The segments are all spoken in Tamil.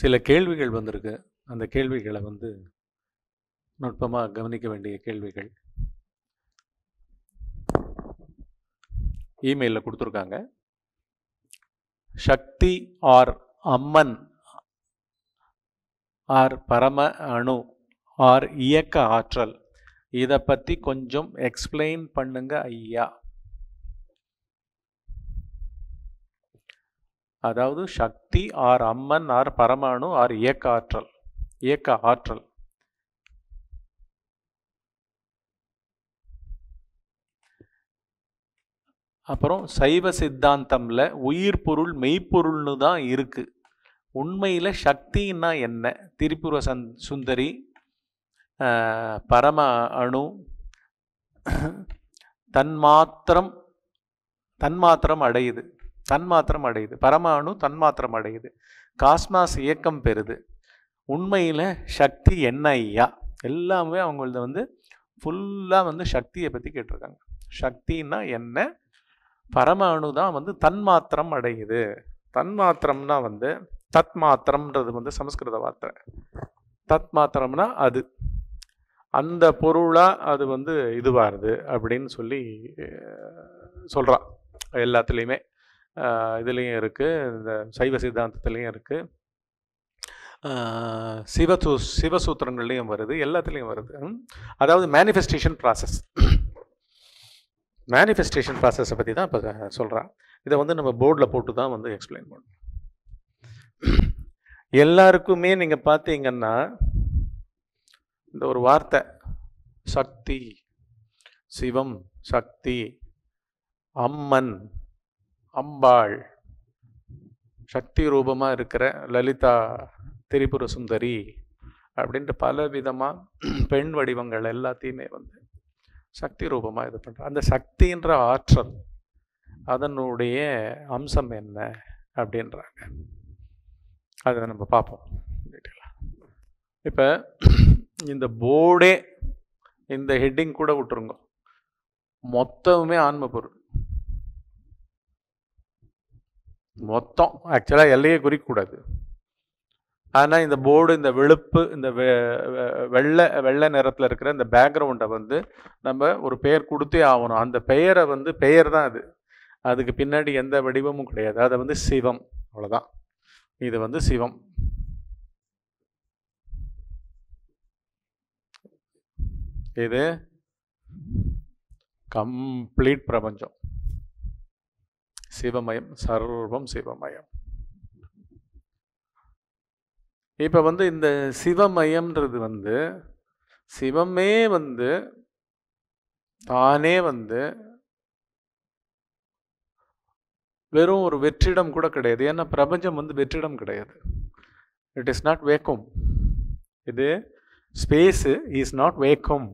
சில கேள்விகள் வந்திருக்கு அந்த கேள்விகளை வந்து நுட்பமாக கவனிக்க வேண்டிய கேள்விகள் இமெயிலில் கொடுத்துருக்காங்க சக்தி ஆர் அம்மன் ஆர் பரம அணு ஆர் இயக்க ஆற்றல் இதை பற்றி கொஞ்சம் எக்ஸ்பிளைன் பண்ணுங்க ஐயா அதாவது சக்தி ஆர் அம்மன் ஆர் பரமாணு ஆர் இயக்க ஆற்றல் இயக்க ஆற்றல் அப்புறம் சைவ சித்தாந்தம்ல உயிர் பொருள் மெய்ப்பொருள்னு தான் இருக்கு உண்மையில் சக்தின்னா என்ன திரிபுர சந் சுந்தரி ஆஹ், பரம அணு தன்மாத்திரம் தன்மாத்திரம் அடையுது தன்மாத்திரம் அடையுது பரம அணு தன்மாத்திரம் அடையுது காஸ்மாஸ் இயக்கம் பெறுது உண்மையில் சக்தி என்ன ஐயா எல்லாமே அவங்களது வந்து ஃபுல்லாக வந்து சக்தியை பற்றி கேட்டிருக்காங்க சக்தின்னா என்ன பரம அணு தான் வந்து தன்மாத்திரம் அடையுது தன்மாத்திரம்னா வந்து தத் மாத்திரம்ன்றது வந்து சமஸ்கிருத வார்த்தை தத் மாத்திரம்னா அது அந்த பொருளாக அது வந்து இதுவாகுது அப்படின்னு சொல்லி சொல்கிறான் எல்லாத்துலேயுமே இதுலேயும் இருக்குது இந்த சைவ சித்தாந்தத்துலேயும் இருக்குது சிவசூ சிவசூத்திரங்கள்லேயும் வருது எல்லாத்துலேயும் வருது ம். அதாவது மேனிஃபெஸ்டேஷன் ப்ராசஸ் மேனிஃபெஸ்டேஷன் ப்ராசஸை பற்றி தான் இப்போ சொல்கிறான் இதை வந்து நம்ம போர்டில் போட்டு தான் வந்து எக்ஸ்பிளைன் பண்ணணும் எல்லாருக்குமே நீங்கள் பார்த்தீங்கன்னா இந்த ஒரு வார்த்தை சக்தி சிவம் சக்தி அம்மன் அம்பாள் சக்தி ரூபமாக இருக்கிற லலிதா திரிபுர சுந்தரி அப்படின்ட்டு பல விதமாக பெண் வடிவங்கள் எல்லாத்தையுமே வந்து சக்தி ரூபமாக இது பண்ணுற அந்த சக்தின்ற ஆற்றல் அதனுடைய அம்சம் என்ன அப்படின்றாங்க அதை நம்ம பார்ப்போம் இப்போ இந்த போர்டே இந்த ஹெட்டிங் கூட விட்டுருங்க மொத்தமுமே ஆன்ம பொருள் மொத்தம் ஆக்சுவலாக எல்லையே குறிக்கக்கூடாது ஆனால் இந்த போர்டு இந்த வெளுப்பு இந்த வெ- வெ- வெள்ளை வெள்ளை நிறத்தில் இருக்கிற இந்த பேக்ரவுண்டை வந்து நம்ம ஒரு பெயர் கொடுத்தே ஆகணும் அந்த பெயரை வந்து பெயர் தான் அது அதுக்கு பின்னாடி எந்த வடிவமும் கிடையாது அதை வந்து சிவம் அவ்வளோதான் இது வந்து சிவம் இது கம்ப்ளீட் பிரபஞ்சம் சிவமயம் சர்வம் சிவமயம் இப்போ வந்து இந்த சிவமயம்ன்றது வந்து சிவமே வந்து தானே வந்து வெறும் ஒரு வெற்றிடம் கூட கிடையாது ஏன்னா பிரபஞ்சம் வந்து வெற்றிடம் கிடையாது இட் இஸ் நாட் வேக்கம் இது space is not vacuum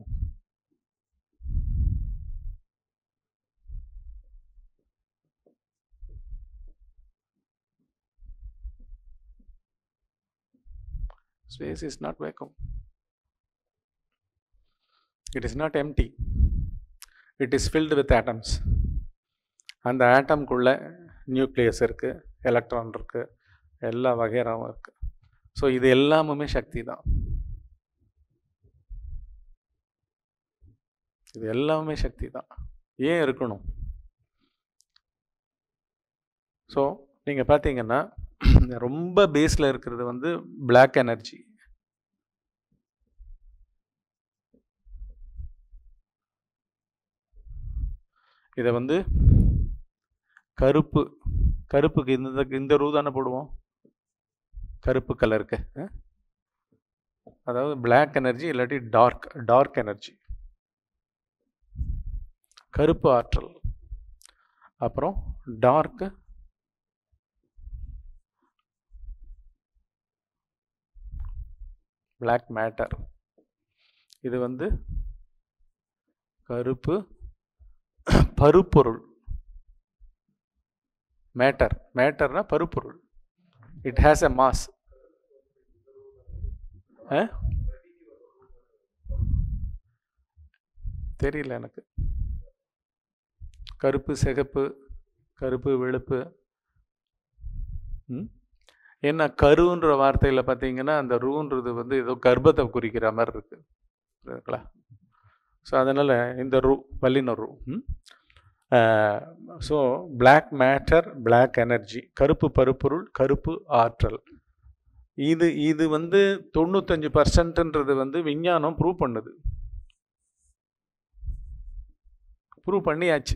Space is not vacuum. It is not empty. It is filled with atoms. அந்த ஆட்டம்குள்ள நியூக்ளியஸ் இருக்குது எலக்ட்ரான் இருக்குது எல்லா வகைராவும் இருக்குது ஸோ இது எல்லாமுமே சக்தி தான் இது எல்லாமே சக்தி தான் ஏன் இருக்கணும் ஸோ நீங்கள் பார்த்தீங்கன்னா ரொம்ப பேஸில் இருக்கிறது வந்து பிளாக் எனர்ஜி இதை வந்து கருப்பு கருப்புக்கு இந்த இந்த ரூ தானே போடுவோம் கருப்பு கலருக்கு அதாவது பிளாக் எனர்ஜி இல்லாட்டி டார்க் டார்க் எனர்ஜி கருப்பு ஆற்றல் அப்புறம் டார்க் பிளாக் மேட்டர் இது வந்து கருப்பு பருப்பொருள் மேட்டர் மேட்டர்னா பருப்பொருள் இட் ஹேஸ் எ மாஸ் தெரியல எனக்கு கருப்பு சிகப்பு கருப்பு வெளுப்பு ம்? ஏன்னா கருன்ற வார்த்தையில் பார்த்தீங்கன்னா அந்த ரூன்றது வந்து ஏதோ கர்ப்பத்தை குறிக்கிற மாதிரி இருக்கு இருக்குங்களா ஸோ அதனால் இந்த ரூ வல்லின ரூ so black matter black energy கருப்பு பருப்பொருள் கருப்பு ஆற்றல் இது இது வந்து தொண்ணூத்தஞ்சு பர்சன்ட்ன்றது வந்து விஞ்ஞானம் ப்ரூவ் பண்ணுது ப்ரூவ் பண்ணியாச்சு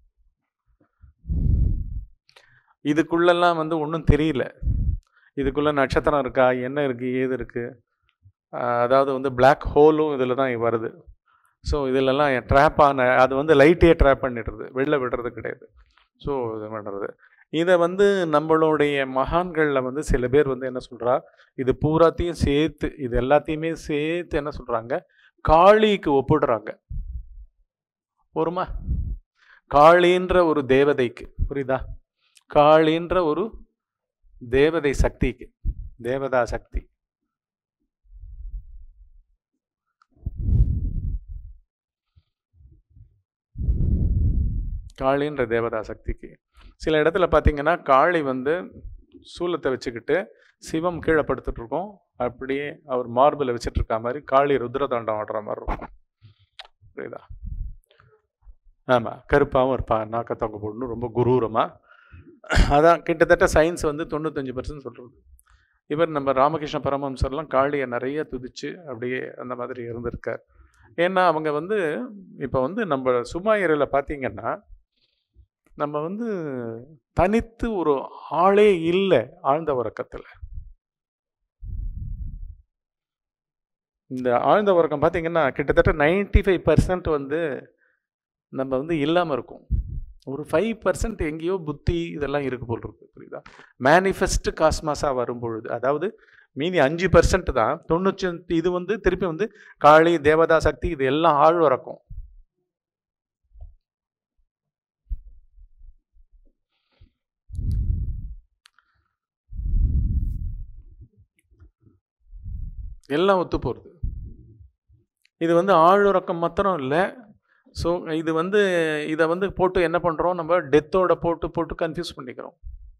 இதுக்குள்ளெல்லாம் வந்து ஒன்றும் தெரியல இதுக்குள்ளே நட்சத்திரம் இருக்கா என்ன இருக்குது ஏது இருக்குது அதாவது வந்து பிளாக் ஹோலும் இதில் தான் வருது ஸோ இதிலெல்லாம் ட்ராப் ஆன அது வந்து லைட்டே ட்ராப் பண்ணிடுறது வெளில விடுறது கிடையாது ஸோ இது பண்ணுறது இதை வந்து நம்மளுடைய மகான்களில் வந்து சில பேர் வந்து என்ன சொல்கிறா இது பூராத்தையும் சேர்த்து இது எல்லாத்தையுமே சேர்த்து என்ன சொல்கிறாங்க காளிக்கு ஒப்பிடுறாங்க ஒருமா காளின்ற ஒரு தேவதைக்கு புரியுதா காளின்ற ஒரு தேவதை சக்திக்கு தேவதா சக்தி காளின்ற தேவதா சக்திக்கு சில இடத்துல பார்த்தீங்கன்னா காளி வந்து சூலத்தை வச்சுக்கிட்டு சிவம் கீழே படுத்துட்டு இருக்கோம் அப்படியே அவர் மார்பில் வச்சுட்டு இருக்க மாதிரி காளி ருத்ரதாண்டம் ஆடுற மாதிரி இருக்கும் புரியுதா ஆமாம் கருப்பாகவும் இருப்பா நாக்க தொங்க போடணும் ரொம்ப குரூரமாக அதான் கிட்டத்தட்ட சயின்ஸ் வந்து தொண்ணூத்தஞ்சு பர்சன்ட் சொல்கிறது இவர் நம்ம ராமகிருஷ்ண பரமஹம்சர்லாம் காளியை நிறைய துதிச்சு அப்படியே அந்த மாதிரி இருந்திருக்கார் ஏன்னா அவங்க வந்து இப்போ வந்து நம்ம சுமாயிரில் பார்த்தீங்கன்னா நம்ம வந்து தனித்து ஒரு ஆளே இல்லை ஆழ்ந்த உறக்கத்தில் இந்த ஆழ்ந்த உறக்கம் பார்த்தீங்கன்னா கிட்டத்தட்ட நைன்டி ஃபைவ் பர்சன்ட் வந்து நம்ம வந்து இல்லாமல் இருக்கும் ஒரு ஃபைவ் பர்சன்ட் எங்கேயோ புத்தி இதெல்லாம் இருக்கு போல் இருக்கு புரியுதா மேனிஃபெஸ்ட் காஸ்மாஸாக வரும் பொழுது அதாவது மீதி அஞ்சு பர்சன்ட் தான் தொண்ணூற்றி இது வந்து திருப்பி வந்து காளி தேவதா சக்தி இது எல்லாம் ஆழ் உறக்கம் எல்லாம் ஒத்து போகிறது இது வந்து ஆழுறக்கம் மாத்திரம் இல்லை ஸோ இது வந்து இதை வந்து போட்டு என்ன பண்ணுறோம் நம்ம டெத்தோட போட்டு போட்டு கன்ஃபியூஸ் பண்ணிக்கிறோம்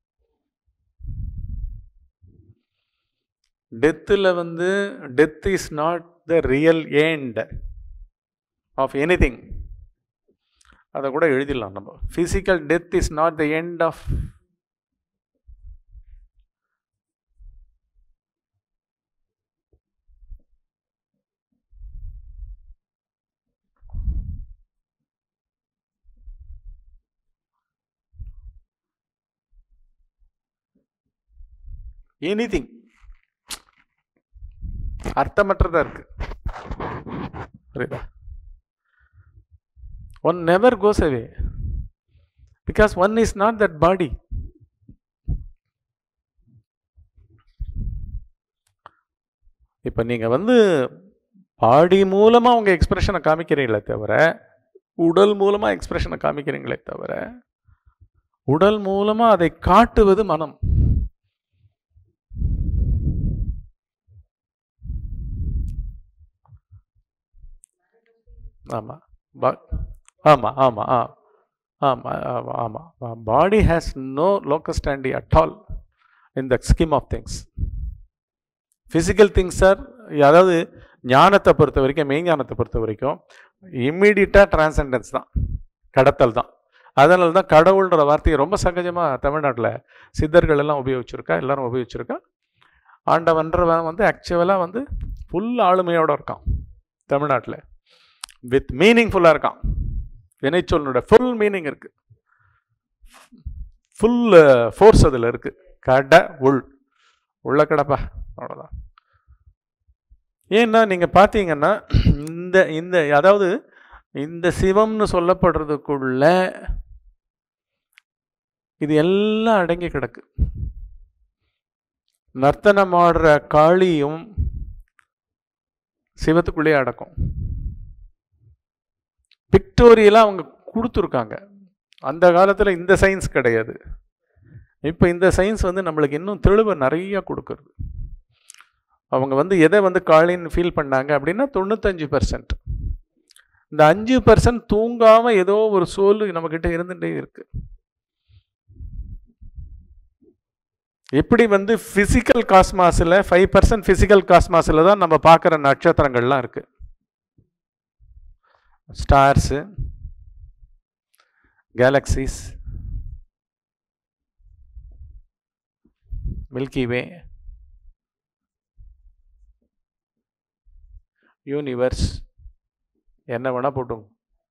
டெத்தில் வந்து death is not the real end of anything அதை கூட எழுதிடலாம் நம்ம physical death is not the end of anything அர்த்தமற்றதா இருக்கு புரியுதா one never goes away because one is not that body இப்போ நீங்கள் வந்து பாடி மூலமாக உங்கள் எக்ஸ்பிரஷனை காமிக்கிறீங்களே தவிர உடல் மூலமாக எக்ஸ்பிரஷனை காமிக்கிறீங்களே தவிர உடல் மூலமாக அதை காட்டுவது மனம் ஆமாம் பா ஆமாம் ஆமாம் ஆ ஆமாம் ஆமாம் ஆமாம் body has no locus standi at all in the scheme of things physical things sir அதாவது ஞானத்தை பொறுத்த வரைக்கும் மெய்ஞானத்தை பொறுத்த வரைக்கும் இம்மீடியட்டாக டிரான்சண்டன்ஸ் தான் கடத்தல் தான் அதனால தான் கடவுள்ன்ற வார்த்தையை ரொம்ப சகஜமாக தமிழ்நாட்டில் சித்தர்கள் எல்லாம் உபயோகிச்சிருக்கா எல்லாரும் உபயோகிச்சிருக்கா ஆண்டவன்றவன் வந்து ஆக்சுவலாக வந்து ஃபுல் ஆளுமையோடு இருக்கான் தமிழ்நாட்டில் வித் மீனிங்ஃபுல்லாக இருக்கான் வினைச்சொல்லோட ஃபுல் மீனிங் இருக்கு ஃபுல் ஃபோர்ஸ் அதில் இருக்கு கடை உள் உள்ள கடப்பா அவ்வளோதான் ஏன்னா நீங்கள் பார்த்தீங்கன்னா இந்த இந்த அதாவது இந்த சிவம்னு சொல்லப்படுறதுக்குள்ள இது எல்லாம் அடங்கி கிடக்கு நர்த்தனம் ஆடுற காளியும் சிவத்துக்குள்ளேயே அடக்கும் பிக்டோரியலாக அவங்க கொடுத்துருக்காங்க அந்த காலத்தில் இந்த சயின்ஸ் கிடையாது இப்போ இந்த சயின்ஸ் வந்து நம்மளுக்கு இன்னும் தெளிவை நிறைய கொடுக்குறது அவங்க வந்து எதை வந்து காளின்னு ஃபீல் பண்ணாங்க அப்படின்னா தொண்ணூத்தஞ்சு பர்சன்ட் இந்த அஞ்சு பர்சன்ட் தூங்காமல் ஏதோ ஒரு சோல் நம்மக்கிட்ட இருந்துகிட்டே இருக்கு எப்படி வந்து ஃபிசிக்கல் காஸ்மாஸில் ஃபைவ் பர்சன்ட் ஃபிசிக்கல் காஸ்மாஸில் தான் நம்ம பார்க்குற நட்சத்திரங்கள்லாம் இருக்கு stars galaxies milky way universe என்ன வேணால் போட்டுங்க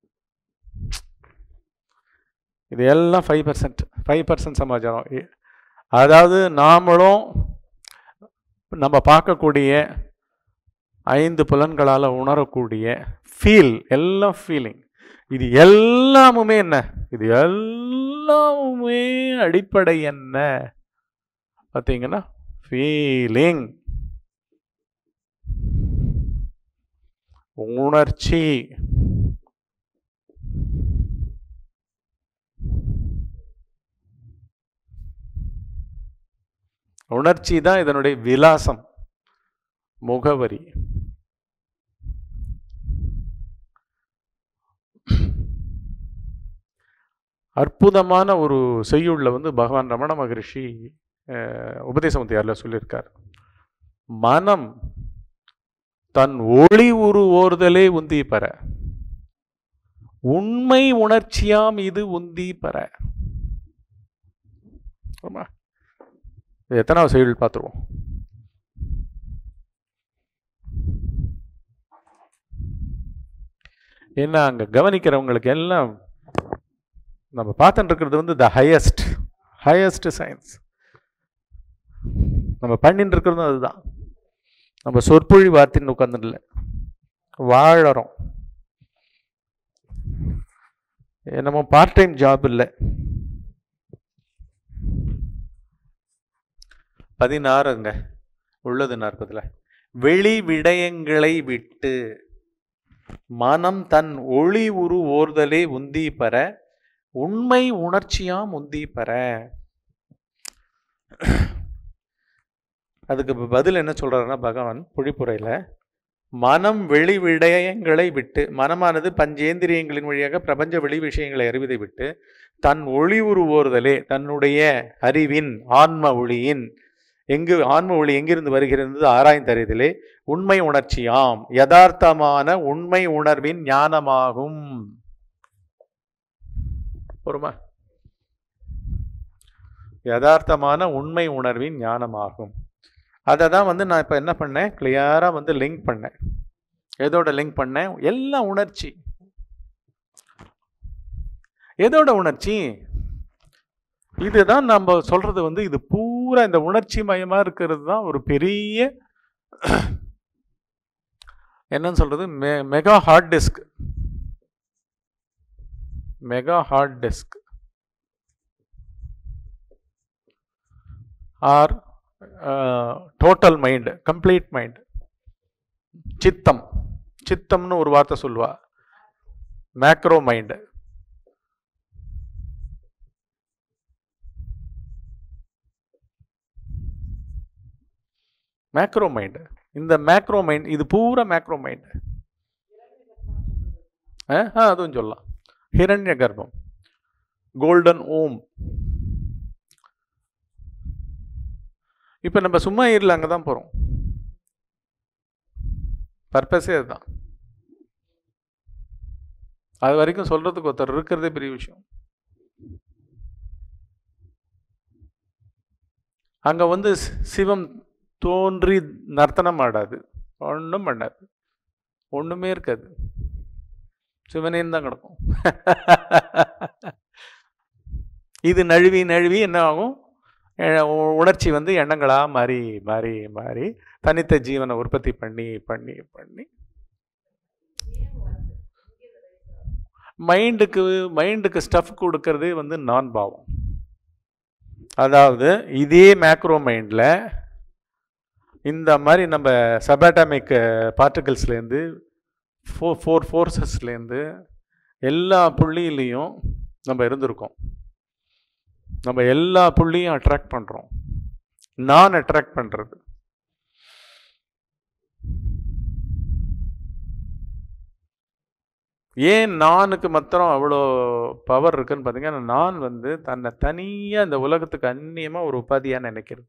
இது எல்லாம் ஃபைவ் பர்சன்ட் ஃபைவ் பர்சன்ட் சமாச்சாரம் இ- அதாவது நாமளும் நம்ம பார்க்கக்கூடிய ஐந்து புலன்களால் உணரக்கூடிய ஃபீல் எல்லாம் ஃபீலிங் இது எல்லாமுமே என்ன இது எல்லாமுமே அடிப்படை என்ன பார்த்தீங்கன்னா ஃபீலிங் உணர்ச்சி உணர்ச்சி தான் இதனுடைய விலாசம் முகவரி அற்புதமான ஒரு செய்யுள்ள வந்து பகவான் ரமண மகரிஷி அஹ், உபதேசமுத்தியாரில் சொல்லியிருக்கார் மனம் தன் ஒளி உரு ஓர்தலே உந்தி பெற உண்மை உணர்ச்சியாம் இது உந்தி பெற ஆமா. இது எத்தனாவது செய்யுள் பார்த்துருவோம் ஏன்னா அங்க கவனிக்கிறவங்களுக்கு எல்லாம் நம்ம பார்த்துட்டு இருக்கிறது வந்து த ஹையஸ்ட் ஹையஸ்ட் சயின்ஸ் நம்ம பண்ணிட்டு இருக்கிறதும் அதுதான் நம்ம சொற்பொழி வார்த்தைன்னு உட்காந்துடல வாழறோம் நம்ம பார்ட் டைம் ஜாப் இல்லை பதினாறுங்க உள்ளது நாற்பதுல வெளி விடயங்களை விட்டு மனம் தன் ஒளி உரு ஓர்தலே உந்தி பெற உண்மை உணர்ச்சியாம் உந்தி பெற அதுக்கு இப்ப பதில் என்ன சொல்றாருன்னா பகவான் புழிப்புரையில மனம் வெளி விடயங்களை விட்டு மனமானது பஞ்சேந்திரியங்களின் வழியாக பிரபஞ்ச வெளி விஷயங்களை அறிவதை விட்டு தன் ஒளி உருவோர்தலே தன்னுடைய அறிவின் ஆன்ம ஒளியின் எங்கு ஆன்ம ஒளி எங்கிருந்து வருகிறது ஆராய்ந்தறிதலே உண்மை உணர்ச்சியாம் யதார்த்தமான உண்மை உணர்வின் ஞானமாகும் பொறுமா யதார்த்தமான உண்மை உணர்வின் ஞானமாகும் அதை தான் வந்து நான் இப்போ என்ன பண்ணேன் கிளியராக வந்து லிங்க் பண்ணேன் எதோட லிங்க் பண்ணேன் எல்லாம் உணர்ச்சி எதோட உணர்ச்சி இதுதான் நம்ம சொல்றது வந்து இது பூரா இந்த உணர்ச்சி மயமா இருக்கிறது தான் ஒரு பெரிய என்னன்னு சொல்றது மெ mega hard disk mega hard disk or total mind complete mind சித்தம் சித்தம்னு ஒரு வார்த்தை சொல்லுவா மேக்ரோ மைண்ட் மேக்ரோ மைண்ட் இந்த மேக்ரோ மைண்ட் இது பூரா மேக்ரோ மைண்ட் ஆ அதுவும் சொல்லலாம் ஹிரண்ய கர்ப்பம் கோல்டன் ஓம் இப்போ நம்ம சும்மா இருல அங்கே தான் போகிறோம் பர்பஸே அதுதான் அது வரைக்கும் சொல்றதுக்கு ஒருத்தர் இருக்கிறதே பெரிய விஷயம் அங்க வந்து சி- சிவம் தோன்றி நர்த்தனம் ஆடாது ஒன்றும் பண்ணாது ஒண்ணுமே இருக்காது சிவனேன்னு தான் கிடக்கும் இது நழுவி நழுவி என்ன ஆகும் எ- உ- உணர்ச்சி வந்து எண்ணங்களா மாறி மாறி மாறி தனித்த ஜீவனை உற்பத்தி பண்ணி பண்ணி பண்ணி மைண்டுக்கு மைண்டுக்கு ஸ்டஃப் கொடுக்கறதே வந்து நான் பாவம் அதாவது இதே மேக்ரோ மைண்டில் இந்த மாதிரி நம்ம சபாட்டாமிக் பார்ட்டிகல்ஸ்லேருந்து ஃபோ ஃபோர் ஃபோர்ஸஸ்லேருந்து எல்லா புள்ளியிலையும் நம்ம இருந்திருக்கோம் நம்ம எல்லா புள்ளியும் அட்ராக்ட் பண்ணுறோம் நான் அட்ராக்ட் பண்ணுறது ஏன் நானுக்கு மாத்திரம் அவ்வளோ பவர் இருக்குன்னு பார்த்தீங்கன்னா நான் வந்து தன்னை தனியாக இந்த உலகத்துக்கு அந்நியமாக ஒரு உபாதியாக நினைக்கிறது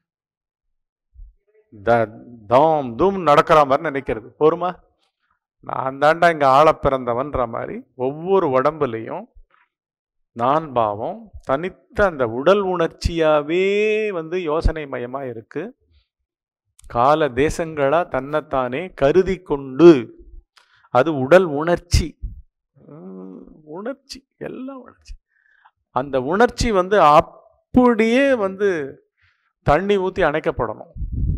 த தாம் தூம் நடக்கிற மாதிரி நினைக்கிறது போருமா நான் தாண்டா இங்கே ஆள பிறந்தவன்ற மாதிரி ஒவ்வொரு உடம்புலையும் நான் பாவம் தனித்த அந்த உடல் உணர்ச்சியாவே வந்து யோசனை மயமா இருக்கு கால தேசங்களா தன்னைத்தானே கருதி கொண்டு அது உடல் உணர்ச்சி உம், உணர்ச்சி எல்லாம் உணர்ச்சி அந்த உணர்ச்சி வந்து அப்படியே வந்து தண்ணி ஊற்றி அணைக்கப்படணும்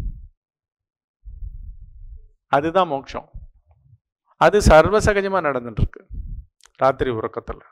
அதுதான் மோட்சம் அது சர்வசகஜமாக நடந்துட்டு இருக்கு ராத்திரி உறக்கத்தில்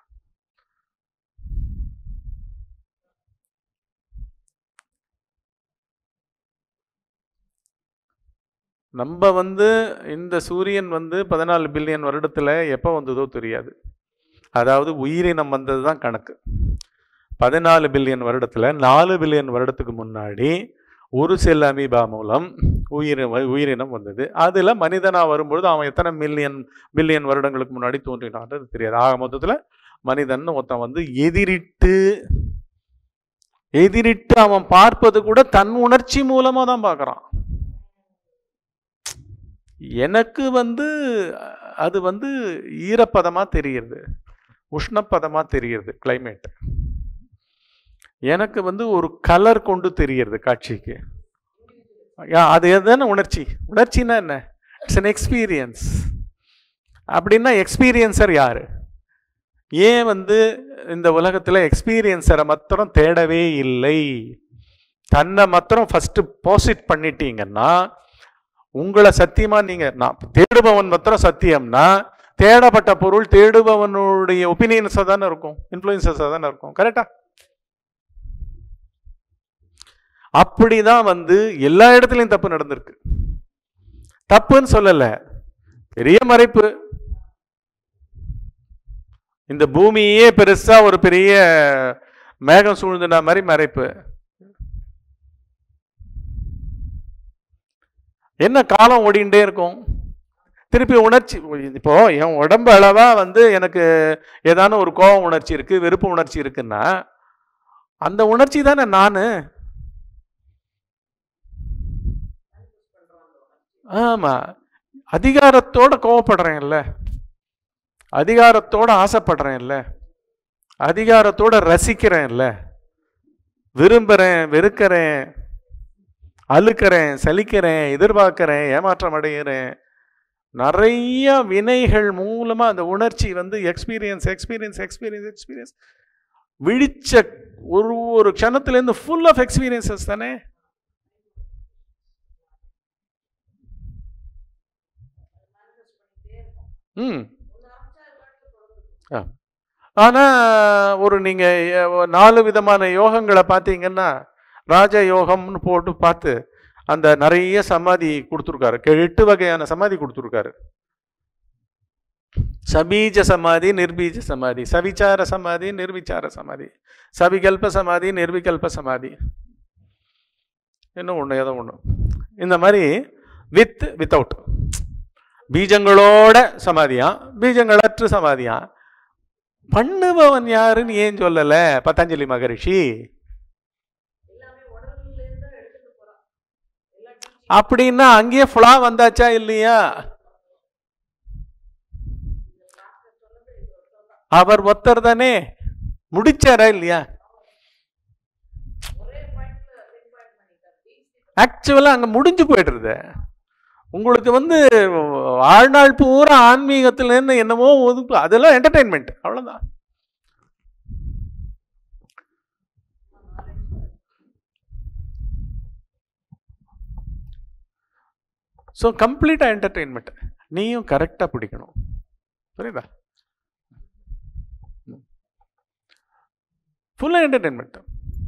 நம்ம வந்து இந்த சூரியன் வந்து பதினாலு பில்லியன் வருடத்தில் எப்போ வந்ததோ தெரியாது அதாவது உயிரினம் வந்தது தான் கணக்கு பதினாலு பில்லியன் வருடத்தில் நாலு பில்லியன் வருடத்துக்கு முன்னாடி ஒரு செல் அமீபா மூலம் உயிர் உயிரினம் வந்தது அதில் மனிதனாக வரும்பொழுது அவன் எத்தனை மில்லியன் பில்லியன் வருடங்களுக்கு முன்னாடி தோன்றினான்றது தெரியாது ஆக மொத்தத்தில் மனிதன் ஒருத்தன் வந்து எதிரிட்டு எதிரிட்டு அவன் பார்ப்பது கூட தன் உணர்ச்சி மூலமாக தான் பார்க்குறான் எனக்கு வந்து அது வந்து ஈரப்பதமாக தெரியுது உஷ்ணப்பதமாக தெரியுது கிளைமேட் எனக்கு வந்து ஒரு கலர் கொண்டு தெரியுது காட்சிக்கு யா, அது எதுதானே உணர்ச்சி உணர்ச்சின்னா என்ன இட்ஸ் an எக்ஸ்பீரியன்ஸ் அப்படின்னா எக்ஸ்பீரியன்சர் யாரு ஏன் வந்து இந்த உலகத்தில் எக்ஸ்பீரியன்ஸரை மாத்திரம் தேடவே இல்லை தன்னை மாத்திரம் ஃபர்ஸ்ட் போசிட் பண்ணிட்டீங்கன்னா உங்களை சத்தியமா நீங்க நான் தேடுபவன் மாத்திரம் சத்தியம்னா தேடப்பட்ட பொருள் தேடுபவனுடைய ஒப்பீனியன்ஸாக தானே இருக்கும் இன்ஃப்ளூயன்சஸாக தானே இருக்கும் கரெக்டா அப்படிதான் வந்து எல்லா இடத்துலையும் தப்பு நடந்திருக்கு தப்புன்னு சொல்லல பெரிய மறைப்பு இந்த பூமியே பெருசா ஒரு பெரிய மேகம் சூழ்ந்துன மாதிரி மறைப்பு என்ன காலம் ஓடிண்டே இருக்கும் திருப்பி உணர்ச்சி இப்போ என் உடம்பு அளவா வந்து எனக்கு ஏதான ஒரு கோபம் உணர்ச்சி இருக்கு வெறுப்பு உணர்ச்சி இருக்குன்னா அந்த உணர்ச்சி தானே நான் ஆமா அதிகாரத்தோட கோவப்படுறேன்ல அதிகாரத்தோட ஆசைப்படுறேன்ல அதிகாரத்தோட ரசிக்கிறேன்ல விரும்புறேன் வெறுக்கிறேன் அழுக்கிறேன் சலிக்கிறேன் எதிர்பார்க்கிறேன் ஏமாற்றம் அடைகிறேன் நிறைய வினைகள் மூலமா அந்த உணர்ச்சி வந்து எக்ஸ்பீரியன்ஸ் எக்ஸ்பீரியன்ஸ் எக்ஸ்பீரியன்ஸ் எக்ஸ்பீரியன்ஸ் விழிச்ச ஒரு ஒரு க்ஷணத்துலேருந்து ஃபுல் ஆஃப் எக்ஸ்பீரியன்சஸ் தானே ம் ஆ. ஆனா ஒரு நீங்க எ- நாலு விதமான யோகங்களை பார்த்தீங்கன்னா ராஜ யோகம்னு போட்டு பார்த்து அந்த நிறைய சமாதி கொடுத்துருக்காரு கெ- எட்டு வகையான சமாதி கொடுத்துருக்காரு சபீஜ சமாதி நிர்பீஜ சமாதி சவிச்சார சமாதி நிர்விச்சார சமாதி சவிகல்ப சமாதி நிர்விகல்ப சமாதி இன்னும் ஒன்று ஏதோ ஒன்று இந்த மாதிரி வித் வித்தவுட் பீஜங்களோட சமாதியா பீஜங்களற்று சமாதியா பண்ணுபவன் யாருன்னு ஏன் சொல்லல பதஞ்சலி மகரிஷி அப்படின்னா அங்கேயே ஃபுல்லா வந்தாச்சா இல்லையா அவர் ஒத்தர் தானே முடிச்சாரா இல்லையா ஆக்சுவலா அங்க முடிஞ்சு போயிடுறது உங்களுக்கு வந்து வாழ்நாள் பூரா ஆன்மீகத்துல என்னமோ ஒதுக்கு அதெல்லாம் என்டர்டைன்மெண்ட் அவ்வளவுதான் ஸோ கம்ப்ளீட்டாக என்டர்டெயின்மெண்ட் நீயும் கரெக்டாக பிடிக்கணும் புரியுதா ஃபுல்லாக என்டர்டெயின்மெண்ட்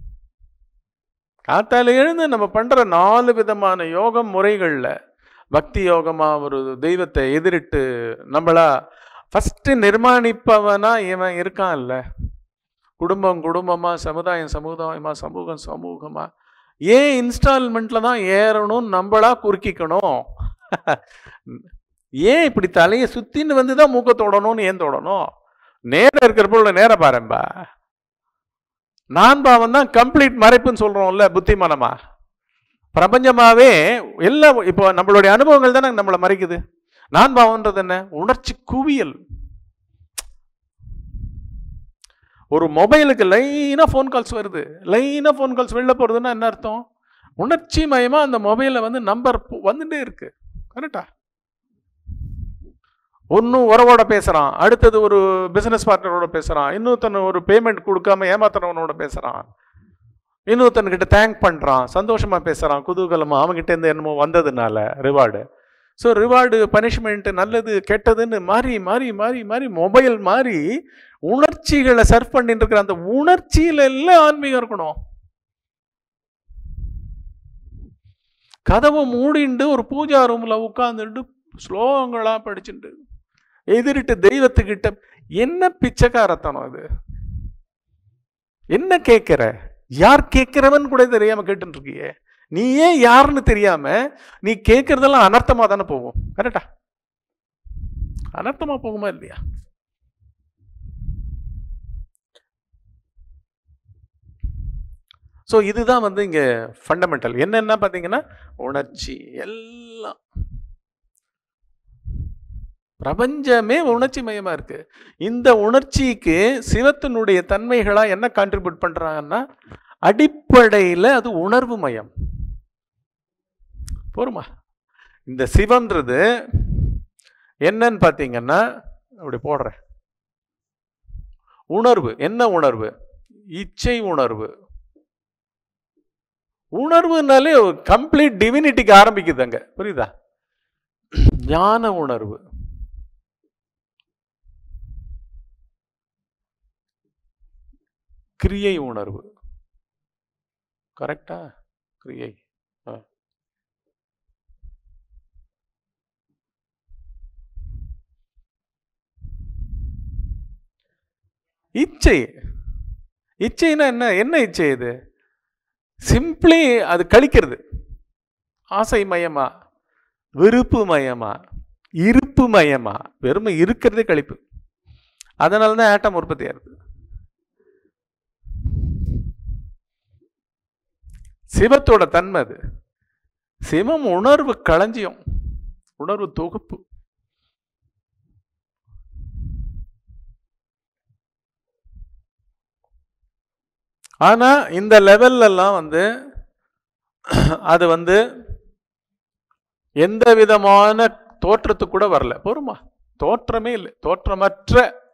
காத்தால எழுந்து நம்ம பண்ணுற நாலு விதமான யோகம் முறைகளில் பக்தி யோகமாக ஒரு தெய்வத்தை எதிரிட்டு நம்மளா ஃபஸ்ட்டு நிர்மாணிப்பவனா இவன் இருக்கான்ல குடும்பம் குடும்பமாக சமுதாயம் சமுதாயமாக சமூகம் சமூகமாக ஏன் இன்ஸ்டால்மெண்ட்டில் தான் ஏறணும் நம்மளா குறுக்கிக்கணும் ஏன் இப்படி தலையை சுத்தின்னு வந்து தான் மூக்க தொடணும்னு ஏன் தொடணும் நேரம் இருக்கிறப்ப உள்ள நேரம் பாரும்பா நான் பாவம் தான் கம்ப்ளீட் மறைப்புன்னு சொல்றோம்ல புத்திமானமா பிரபஞ்சமாவே எல்லாம் இப்போ நம்மளுடைய அனுபவங்கள் தானே நம்மளை மறைக்குது நான் பாவம்ன்றது என்ன உணர்ச்சி குவியல் ஒரு மொபைலுக்கு லைனாக ஃபோன் கால்ஸ் வருது லைனாக ஃபோன் கால்ஸ் வெளில போகிறதுன்னா என்ன அர்த்தம் உணர்ச்சி மயமாக அந்த மொபைலில் வந்து நம்பர் வந்துட்டே இருக்கு கரெக்டா ஒன்றும் உறவோட பேசுகிறான் அடுத்தது ஒரு பிஸ்னஸ் பார்ட்னரோட பேசுகிறான் இன்னொருத்தன் ஒரு பேமெண்ட் கொடுக்காம ஏமாத்துறவனோட பேசுகிறான் இன்னொருத்தன்கிட்ட தேங்க் பண்ணுறான் சந்தோஷமாக பேசுகிறான் குதூகலமாக அவங்ககிட்ட இருந்து என்னமோ வந்ததுனால ரிவார்டு ஸோ ரிவார்டு பனிஷ்மெண்ட்டு நல்லது கெட்டதுன்னு மாறி மாறி மாறி மாறி மொபைல் மாறி உணர்ச்சிகளை சர்வ் பண்ணிட்டு இருக்கிற அந்த உணர்ச்சியில எல்லாம் ஆன்மீகம் இருக்கணும் கதவை மூடிண்டு ஒரு பூஜா ரூம்ல உட்காந்துட்டு ஸ்லோகங்களா படிச்சுட்டு எதிரிட்டு தெய்வத்துக்கிட்ட என்ன பிச்சைக்காரத்தனம் அது என்ன கேட்கிற யார் கேட்கிறவன் கூட தெரியாம கேட்டுட்டு இருக்கியே நீ ஏன் யாருன்னு தெரியாம நீ கேட்கறதெல்லாம் அனர்த்தமா தானே போகும் கரெக்டா அனர்த்தமா போகுமா இல்லையா ஸோ இதுதான் வந்து இங்கே ஃபண்டமெண்டல் என்னென்ன பார்த்தீங்கன்னா உணர்ச்சி எல்லாம் பிரபஞ்சமே உணர்ச்சி மயமா இருக்கு இந்த உணர்ச்சிக்கு சிவத்தினுடைய தன்மைகளா என்ன கான்ட்ரிபியூட் பண்றாங்கன்னா அடிப்படையில் அது உணர்வு மயம் போருமா இந்த சிவன்றது என்னன்னு பார்த்தீங்கன்னா அப்படி போடுறேன் உணர்வு என்ன உணர்வு இச்சை உணர்வு உணர்வுனாலே கம்ப்ளீட் டிவினிட்டிக்கு ஆரம்பிக்குது அங்க புரியுதா ஞான உணர்வு கிரியை உணர்வு கரெக்டா கிரியை ஆ. இச்சை இச்சைனா என்ன என்ன இச்சை இது சிம்பிளி அது கழிக்கிறது ஆசை மயமா விருப்பு மயமா இருப்பு மயமா வெறுமை இருக்கிறதே கழிப்பு அதனால தான் ஆட்டம் உற்பத்தி ஆகுது சிவத்தோட தன்மை அது சிவம் உணர்வு களஞ்சியம் உணர்வு தொகுப்பு ஆனா இந்த லெவல்ல எல்லாம் வந்து அது வந்து எந்த விதமான தோற்றத்துக்கு கூட வரல பொறுமா தோற்றமே இல்லை தோற்றமற்ற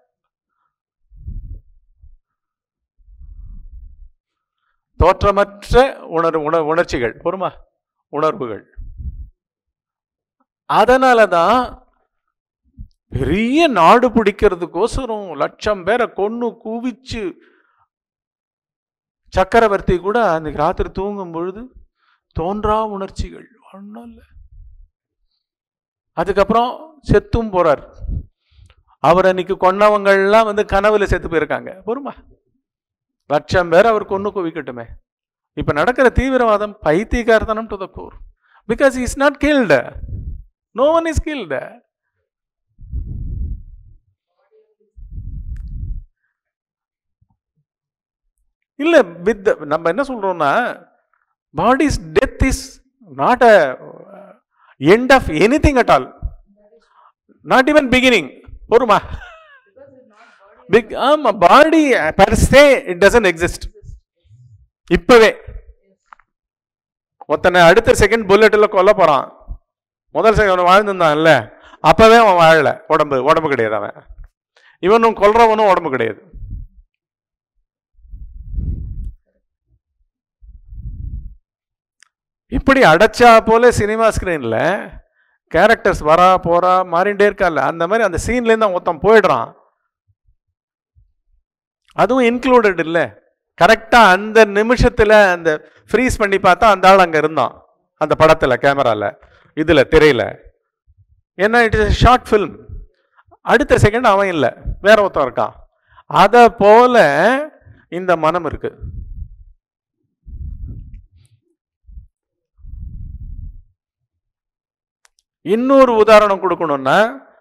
தோற்றமற்ற உணர் உண உணர்ச்சிகள் பொறுமா உணர்வுகள் அதனால தான் பெரிய நாடு பிடிக்கிறதுக்கோசரம் லட்சம் பேரை கொன்னு குவிச்சு சக்கரவர்த்தி கூட அன்னைக்கு ராத்திரி தூங்கும் பொழுது தோன்றா உணர்ச்சிகள் ஒன்றும் இல்லை அதுக்கப்புறம் செத்தும் போறார் அவர் அன்னைக்கு கொன்னவங்கள்லாம் வந்து கனவுல செத்து போயிருக்காங்க பொறுமா லட்சம் பேர் அவர் கொண்டு குவிக்கட்டுமே இப்ப நடக்கிற தீவிரவாதம் பைத்தியகார்த்தனம் to the core because is not killed no one is killed இல்ல வித் நம்ம என்ன சொல்றோம்னா body's death is not a end of anything at all not even beginning பொறுமா பிக் ஆமா body per se it doesn't exist இப்பவே ஒருத்தனை அடுத்த செகண்ட் புல்லட்டில் கொல்ல போறான் முதல் செகண்ட் வாழ்ந்துருந்தான்ல அப்பவே அவன் வாழல உடம்பு உடம்பு கிடையாது அவன் இவனும் கொல்றவனும் உடம்பு கிடையாது இப்படி அடைச்சா போல சினிமா ஸ்கிரீன்ல கேரக்டர்ஸ் வரா போறா மாறிண்டே இருக்கால அந்த மாதிரி அந்த சீன்லேருந்து அவன் ஒருத்தன் போயிடுறான் அதுவும் இன்க்ளூடட் இல்லை கரெக்டாக அந்த நிமிஷத்தில் அந்த ஃப்ரீஸ் பண்ணி பார்த்தா அந்த ஆள் அங்கே இருந்தான் அந்த படத்தில் கேமராவில் இதில் திரையில் ஏன்னா இட் இஸ் ஷார்ட் ஃபில்ம் அடுத்த செகண்ட் அவன் இல்லை வேற ஒருத்தன் இருக்கான் அதை போல இந்த மனம் இருக்கு இன்னொரு உதாரணம் கொடுக்கணும்னா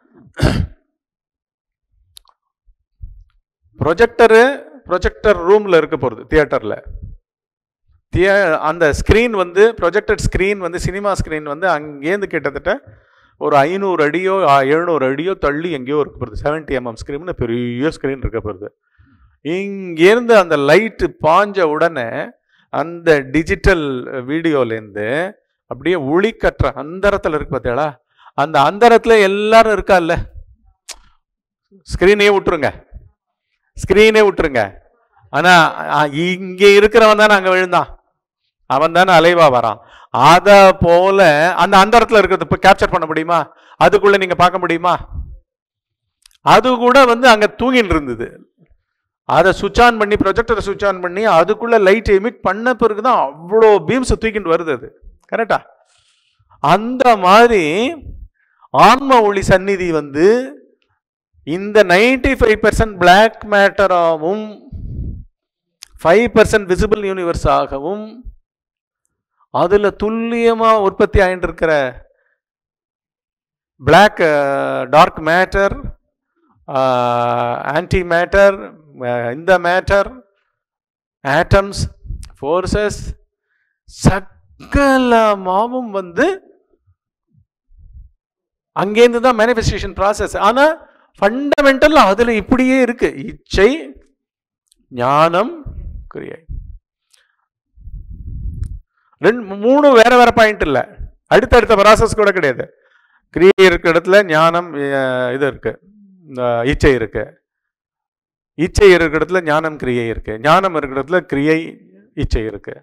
ப்ரொஜெக்டரு ப்ரொஜெக்டர் ரூமில் இருக்க போகிறது தியேட்டரில் தியே அந்த ஸ்க்ரீன் வந்து ப்ரொஜெக்டட் ஸ்க்ரீன் வந்து சினிமா ஸ்க்ரீன் வந்து அங்கேருந்து கிட்டத்தட்ட ஒரு ஐநூறு அடியோ எழுநூறு அடியோ தள்ளி எங்கேயோ இருக்க போகிறது செவன்டி எம்எம் ஸ்க்ரீன்னு பெரிய ஸ்க்ரீன் இருக்க போகிறது இங்கேருந்து அந்த லைட்டு பாஞ்ச உடனே அந்த டிஜிட்டல் வீடியோலேருந்து அப்படியே ஒளி கட்டுற அந்தரத்தில் இருக்கு பார்த்தீங்களா அந்த அந்தரத்தில் எல்லாரும் இருக்கா இல்ல ஸ்க்ரீனே விட்டுருங்க ஸ்க்ரீனே விட்டுருங்க ஆனா அ- இங்க இருக்கிறவன் தானே அங்க விழுந்தான் அவன் தானே அலைவா வரான் அத போல அந்த அந்தரத்துல இருக்கிறத இப்போ கேப்சர் பண்ண முடியுமா அதுக்குள்ள நீங்க பார்க்க முடியுமா அது கூட வந்து அங்க தூங்கின்னு இருந்தது அதை சுவிட்ச் ஆன் பண்ணி ப்ரொஜெக்டரை சுவிட்ச் ஆன் பண்ணி அதுக்குள்ள லைட் எமிட் பண்ண பிறகு தான் அவ்வளோ பீம்ஸ் தூக்கிட்டு வருது அது கரெக்டா அந்த மாதிரி ஆன்ம ஒளி சந்நிதி வந்து இந்த நைன்டி ஃபைவ் பர்சன்ட் பிளாக் மேட்டராகவும் ஃபைவ் பர்சன்ட் விசிபிள் யூனிவர்ஸ் ஆகவும் அதுல துல்லியமா உற்பத்தி ஆயிட்டு இருக்கிற black dark matter antimatter இந்த மேட்டர் ஆட்டம்ஸ் ஃபோர்ஸஸ் சகலமாவும் வந்து அங்கேருந்து தான் மேனிஃபெஸ்டேஷன் ப்ராசஸ் ஆனா ஃபண்டமெண்டல் அதுல இப்படியே இருக்கு இச்சை ஞானம் கிரியை ரெண்டு மூணு வேற வேற பாயிண்ட் இல்ல அடுத்தடுத்த ப்ராசஸ் கூட கிடையாது கிரியை இருக்கிற இடத்துல ஞானம் அஹ், இது இருக்கு இந்த இச்சை இருக்கு இச்சை இருக்கிற இடத்துல ஞானம் கிரியை இருக்கு ஞானம் இருக்கிற இடத்துல கிரியை இச்சை இருக்கு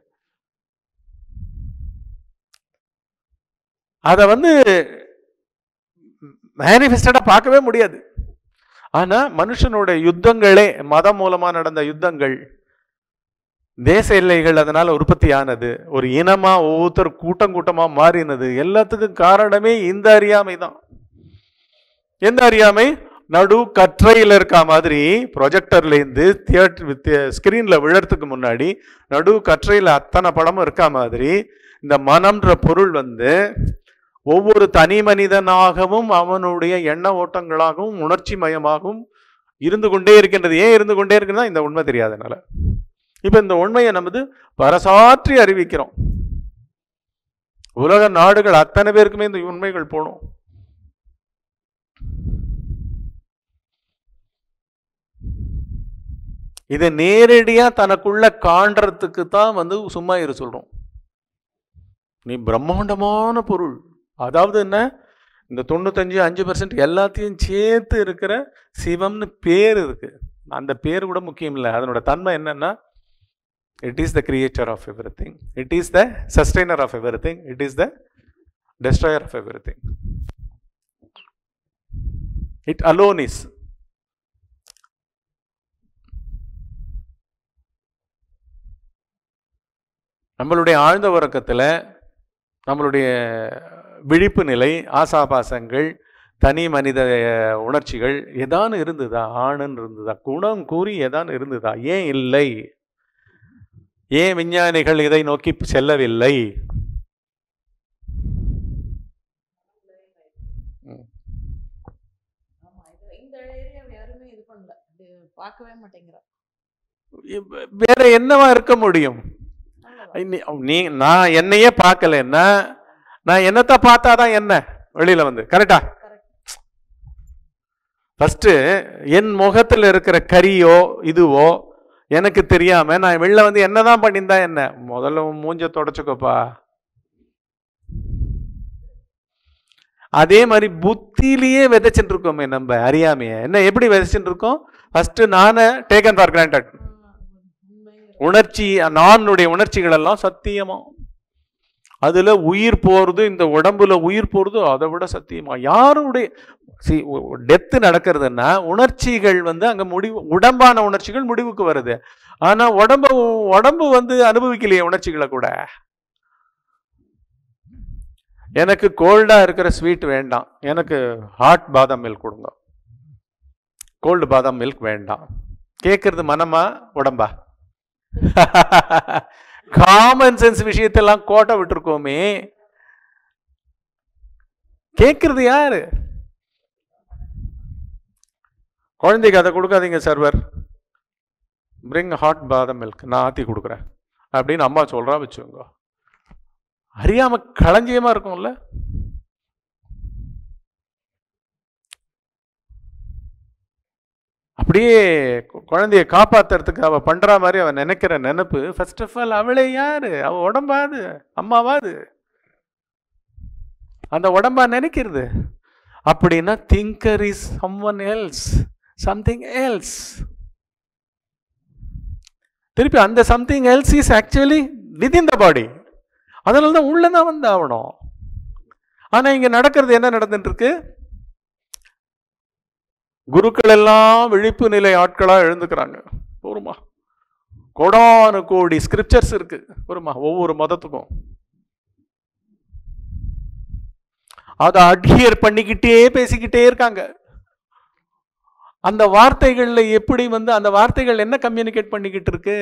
அதை வந்து மேனிஃபெஸ்டடா பார்க்கவே முடியாது ஆனா மனுஷனோட யுத்தங்களே மதம் மூலமா நடந்த யுத்தங்கள் தேச எல்லைகள் அதனால உற்பத்தியானது ஒரு இனமா ஒவ்வொருத்தர் கூட்டம் கூட்டமா மாறினது எல்லாத்துக்கும் காரணமே இந்த அறியாமை தான் எந்த அறியாமை நடு கற்றையில் இருக்க மாதிரி ப்ரொஜெக்டர்ல இருந்து தியேட்டர் ஸ்கிரீன்ல விழறதுக்கு முன்னாடி நடு கற்றையில அத்தனை படமும் இருக்க மாதிரி இந்த மனம்ன்ற பொருள் வந்து ஒவ்வொரு தனி மனிதனாகவும் அவனுடைய எண்ண ஓட்டங்களாகவும் உணர்ச்சி மயமாகவும் இருந்து கொண்டே இருக்கின்றது ஏன் இருந்து கொண்டே இருக்குன்னா இந்த உண்மை தெரியாதனால இப்ப இந்த உண்மையை நமது பரசாற்றி அறிவிக்கிறோம் உலக நாடுகள் அத்தனை பேருக்குமே இந்த உண்மைகள் போகணும் இதை நேரடியா தனக்குள்ள காண்றதுக்கு தான் வந்து சும்மா இரு சொல்றோம் நீ பிரம்மாண்டமான பொருள் அதாவது என்ன இந்த தொண்ணூத்தஞ்சு அஞ்சு பர்சன்ட் எல்லாத்தையும் சேர்த்து இருக்கிற சிவம்னு பேர் இருக்கு அந்த பேர் கூட முக்கியம் இல்லை அதனோட தன்மை என்னன்னா it is the creator of everything it is the sustainer of everything it is the destroyer of everything it alone is நம்மளுடைய ஆழ்ந்த உறக்கத்தில் நம்மளுடைய விழிப்பு நிலை ஆசாபாசங்கள் தனி மனித உணர்ச்சிகள் ஏதானு இருந்ததா ஆணுன்னு இருந்ததா குணம் கூறி ஏதானு இருந்ததா ஏன் இல்லை ஏன் விஞ்ஞானிகள் இதை நோக்கி செல்லவில்லை ஆமா இது இந்த ஏரியாவை யாருமே இது பண்ணல இது பார்க்கவே மாட்டேங்கிறோம் இப்ப வேற என்னவா இருக்க முடியும் அவ்வளவுதான். நீ நீ நான் என்னையே பார்க்கலன்னா நான் என்னத்தை பார்த்தாதான் என்ன வெளியில வந்து கரெக்டா Correct. ஃபர்ஸ்ட் என் முகத்துல இருக்கிற கரியோ இதுவோ எனக்கு தெரியாம நான் வெளில வந்து என்னதான் பண்ணியிருந்தா என்ன முதல்ல உன் மூஞ்ச தொடச்சுக்கோப்பா அதே மாதிரி புத்தியிலேயே விதைச்சுட்டு இருக்கோமே நம்ம அறியாமைய என்ன எப்படி விதைச்சுட்டு இருக்கோம் ஃபர்ஸ்ட் நானே டேக்கன் ஃபார் கிராண்டட் ஆ, உண்மை உணர்ச்சி நானுடைய உணர்ச்சிகள் எல்லாம் சத்தியமா அதுல உயிர் போறது இந்த உடம்புல உயிர் போறது அதை விட சத்தியமா யாருடைய டெத்து நடக்கிறதுன்னா உணர்ச்சிகள் வந்து அங்க முடிவு உடம்பான உணர்ச்சிகள் முடிவுக்கு வருது ஆனா உடம்ப உடம்பு வந்து அனுபவிக்கலையே உணர்ச்சிகளை கூட எனக்கு கோல்டா இருக்கிற ஸ்வீட் வேண்டாம் எனக்கு ஹாட் பாதாம் மில்க் கொடுங்க கோல்டு பாதாம் மில்க் வேண்டாம் கேட்கறது மனமா உடம்பா காமன் சென்ஸ் விஷயத்தெல்லாம் கோட்டை விட்டுருக்கோமே கேட்கறது யாரு குழந்தைக்கு அதை கொடுக்காதீங்க server bring hot badam milk நான் ஆற்றி கொடுக்குறேன் அப்படின்னு அம்மா சொல்கிறா வச்சுக்கோங்க அறியாம களஞ்சியமா இருக்கும்ல அப்படியே கு- குழந்தைய காப்பாத்துறதுக்கு அவ பண்ற மாதிரி அவ நினைக்கிற நினைப்பு ஃபர்ஸ்ட் ஆஃப் ஆல் அவளே யாரு அவ உடம்பாது அம்மாவாது அந்த உடம்பா நினைக்கிறது அப்படின்னா thinker is someone else something else திருப்பி அந்த something else is actually within the body அதனால தான் உள்ள தான் வந்து ஆகணும் ஆனா இங்க நடக்கிறது என்ன நடந்துட்டு இருக்கு குருக்கள் எல்லாம் விழிப்பு நிலை ஆட்களா எழுந்துக்கிறாங்க போருமா கோடானு கோடி ஸ்கிரிப்சர்ஸ் இருக்கு போருமா ஒவ்வொரு மதத்துக்கும் அதை அட்ஹியர் பண்ணிக்கிட்டே பேசிக்கிட்டே இருக்காங்க அந்த வார்த்தைகள்ல எப்படி வந்து அந்த வார்த்தைகள் என்ன கம்யூனிகேட் பண்ணிக்கிட்டு இருக்கு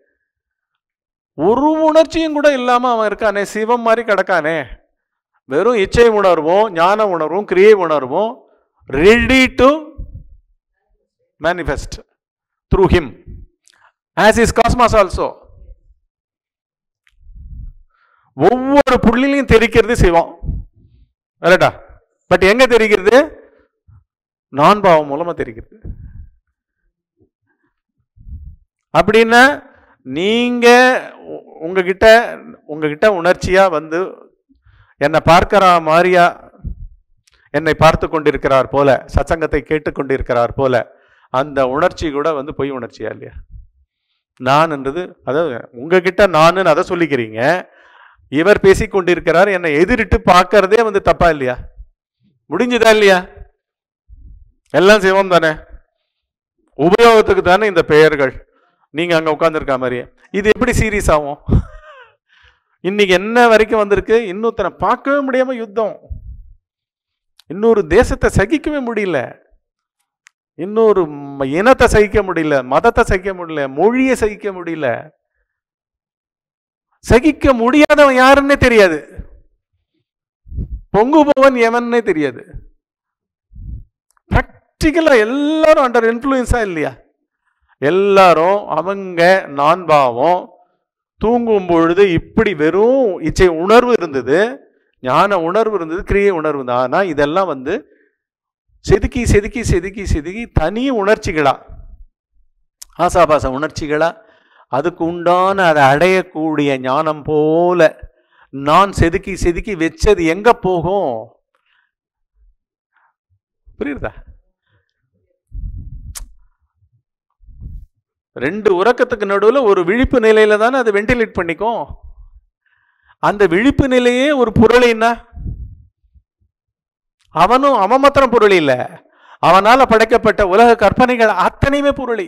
ஒரு உணர்ச்சியும் கூட இல்லாம அவன் இருக்கானே சிவம் மாதிரி கிடக்கானே வெறும் இச்சை உணர்வும் ஞான உணர்வும் கிரியை உணர்வும் ready to manifest through him as is cosmos also ஒவ்வொரு புள்ளிலையும் தெரிக்கிறது சிவம் கரெக்டா பட் எங்க தெரிகிறது நான் பாவம் மூலமா தெரிகிறது அப்படின்னா நீங்க உ- உங்ககிட்ட உங்ககிட்ட உணர்ச்சியா வந்து என்னை பார்க்கிற மாதிரியா என்னை பார்த்து கொண்டிருக்கிறார் போல சத்சங்கத்தை கேட்டுக்கொண்டிருக்கிறார் போல அந்த உணர்ச்சி கூட வந்து பொய் உணர்ச்சியா இல்லையா நான்ன்றது அதாவது உங்ககிட்ட நானுன்னு அதை சொல்லிக்கிறீங்க இவர் பேசிக் கொண்டிருக்கிறார் என்னை எதிரிட்டு பார்க்கறதே வந்து தப்பா இல்லையா முடிஞ்சுதா இல்லையா எல்லாம் சிவம் தானே உபயோகத்துக்கு தானே இந்த பெயர்கள் நீங்க அங்க உட்கார்ந்துருக்க மாதிரியே இது எப்படி சீரியஸ் ஆகும் இன்னைக்கு என்ன வரைக்கும் வந்திருக்கு இன்னொருத்தனை பார்க்கவே முடியாம யுத்தம் இன்னொரு தேசத்தை சகிக்கவே முடியல இன்னொரு ம- இனத்தை சகிக்க முடியல மதத்தை சகிக்க முடியல மொழியை சகிக்க முடியல சகிக்க முடியாதவன் யாருன்னே தெரியாது பொங்குபவன் எவன்னே தெரியாது ப்ராக்டிக்கலா எல்லாரும் அண்டர் இன்ஃப்ளூயன்ஸா இல்லையா எல்லாரும் அவங்க நான் பாவம் தூங்கும் பொழுது இப்படி வெறும் இச்சை உணர்வு இருந்தது ஞான உணர்வு இருந்தது கிரியை உணர்வு இருந்தது ஆனா இதெல்லாம் வந்து செதுக்கி செதுக்கி செதுக்கி செதுக்கி தனி உணர்ச்சிகளா ஆசாபாச உணர்ச்சிகளா அதுக்கு உண்டான அதை அடையக்கூடிய ஞானம் போல நான் செதுக்கி செதுக்கி வச்சது எங்க போகும் புரியுதா ரெண்டு உறக்கத்துக்கு நடுவுல ஒரு விழிப்பு நிலையில தானே அது வென்டிலேட் பண்ணிக்கும் அந்த விழிப்பு நிலையே ஒரு புரளின்னா அவனும் அவன் மாத்திரம் புரளி இல்ல அவனால படைக்கப்பட்ட உலக கற்பனைகள் அத்தனையுமே புரளி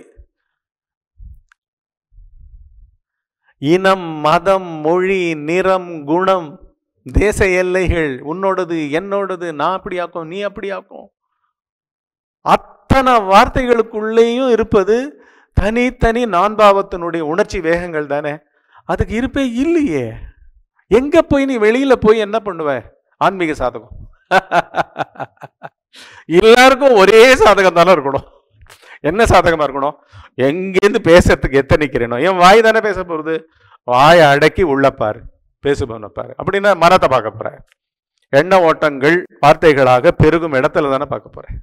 இனம் மதம் மொழி நிறம் குணம் தேச எல்லைகள் உன்னோடது என்னோடது நான் அப்படி ஆக்கும் நீ அப்படி ஆக்கும் அத்தனை வார்த்தைகளுக்குள்ளேயும் இருப்பது தனித்தனி நான்பாவத்தினுடைய உணர்ச்சி வேகங்கள் தானே அதுக்கு இருப்பே இல்லையே எங்க போய் நீ வெளியில போய் என்ன பண்ணுவ ஆன்மீக சாதகம் எல்லாருக்கும் ஒரே சாதகம் தானே இருக்கணும் என்ன சாதகமா இருக்கணும் எங்கேருந்து பேசுறதுக்கு எத்த நிக்கிறேனோ என் வாய் தானே பேச போறது வாயை அடக்கி உள்ள பாரு பேசுபவனை பாரு அப்படின்னா மனத்தை பார்க்க போற எண்ண ஓட்டங்கள் வார்த்தைகளாக பெருகும் இடத்துல தானே பார்க்க போறேன்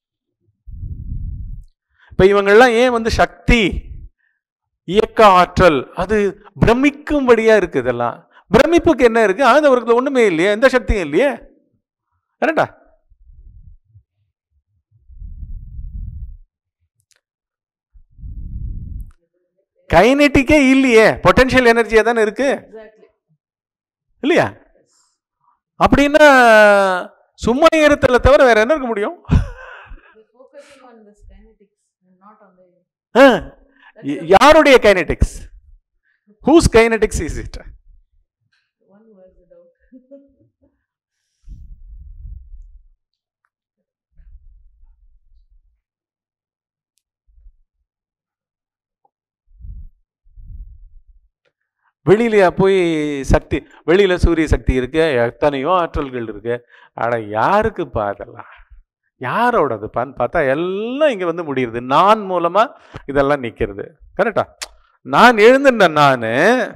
இப்ப இவங்கெல்லாம் ஏன் வந்து சக்தி இயக்க ஆற்றல் அது பிரமிக்கும்படியா இருக்கு இதெல்லாம் பிரமிப்புக்கு என்ன இருக்கு அது அவருக்கு ஒண்ணுமே இல்லையே எந்த சக்தியும் இல்லையே கரெக்டா கைனெட்டிக்கே இல்லையே பொட்டன்ஷியல் எனர்ஜியா தானே இருக்கு எக்ஸாக்ட்லி இல்லையா அப்படின்னா சும்மா ஏறுத்தல தவிர வேற என்ன இருக்க முடியும் focusing on this kinetics not on the ah, ய- யாருடைய kinetics whose kinetics is it one wears it out வெளியிலயா போய் சக்தி வெளியில சூரிய சக்தி இருக்கு எத்தனையோ ஆற்றல்கள் இருக்கு ஆனா யாருக்குப்பா அதெல்லாம் யாரோடதுப்பான்னு பார்த்தா எல்லாம் இங்க வந்து முடியுது நான் மூலமா இதெல்லாம் நிக்கிறது கரெக்டா நான் எழுந்துட்டேன் நான்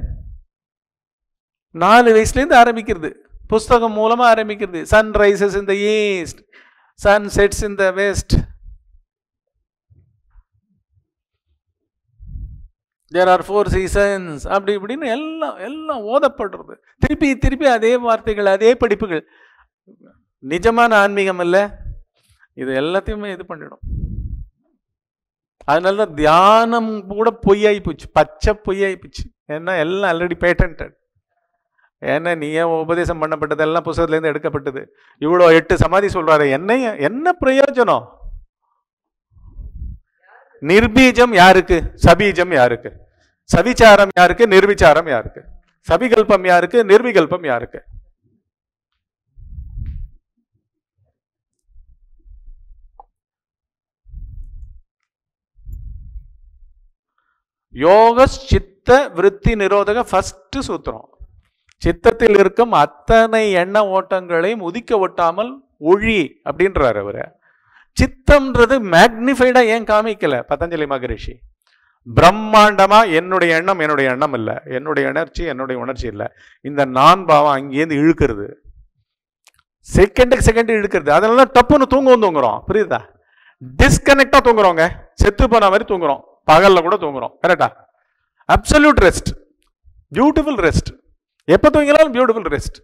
நாலு வயசுலேருந்து ஆரம்பிக்கிறது புஸ்தகம் மூலமா ஆரம்பிக்கிறது sun rises in the east sun sets in the west there are four seasons அப்படி இப்படின்னு எல்லாம் எல்லாம் ஓதப்படுறது திருப்பி திருப்பி அதே வார்த்தைகள் அதே படிப்புகள் நிஜமான ஆன்மீகம் இல்லை இது எல்லாத்தையுமே இது பண்ணிடும் அதனால தான் தியானம் கூட பொய்யாகி போச்சு பச்சை பொய்யாகி போச்சு ஏன்னா எல்லாம் ஆல்ரெடி பேட்டன்டட் ஏன்னா நீ ஏன் உபதேசம் பண்ணப்பட்டதெல்லாம் புத்தகத்துலேருந்து எடுக்கப்பட்டது இவ்வளோ எட்டு சமாதி சொல்றாரு என்ன என்ன பிரயோஜனம் நிர்பீஜம் யாருக்கு சபீஜம் யாருக்கு சவிச்சாரம் யாருக்கு நிர்விச்சாரம் யாருக்கு சபிகல்பம் யாருக்கு நிர்விகல்பம் யாருக்கு யோக சித்த விருத்தி நிரோதக ஃபர்ஸ்ட் சூத்திரம் சித்தத்தில் இருக்கும் அத்தனை எண்ண ஓட்டங்களையும் உதிக்க ஒட்டாமல் ஒழி அப்படின்றாரு அவரு சித்தம்ன்றது மேக்னிஃபைடா ஏன் காமிக்கல பதஞ்சலி மகரிஷி பிரம்மாண்டமா என்னுடைய எண்ணம் என்னுடைய எண்ணம் இல்லை என்னுடைய உணர்ச்சி என்னுடைய உணர்ச்சி இல்லை இந்த நான் பாவம் அங்கேருந்து இழுக்கிறது செகண்டுக்கு செகண்ட் இழுக்கிறது அதனால டப்புன்னு தூங்கவும் தூங்குறோம் புரியுதா டிஸ்கனெக்டா தூங்குறோங்க செத்து போன மாதிரி தூங்குறோம் பகல்ல கூட தூங்குறோம் கரெக்டா அப்சல்யூட் ரெஸ்ட் பியூட்டிஃபுல் ரெஸ்ட் எப்போ தூங்கினாலும் பியூட்டிஃபுல் ரெஸ்ட்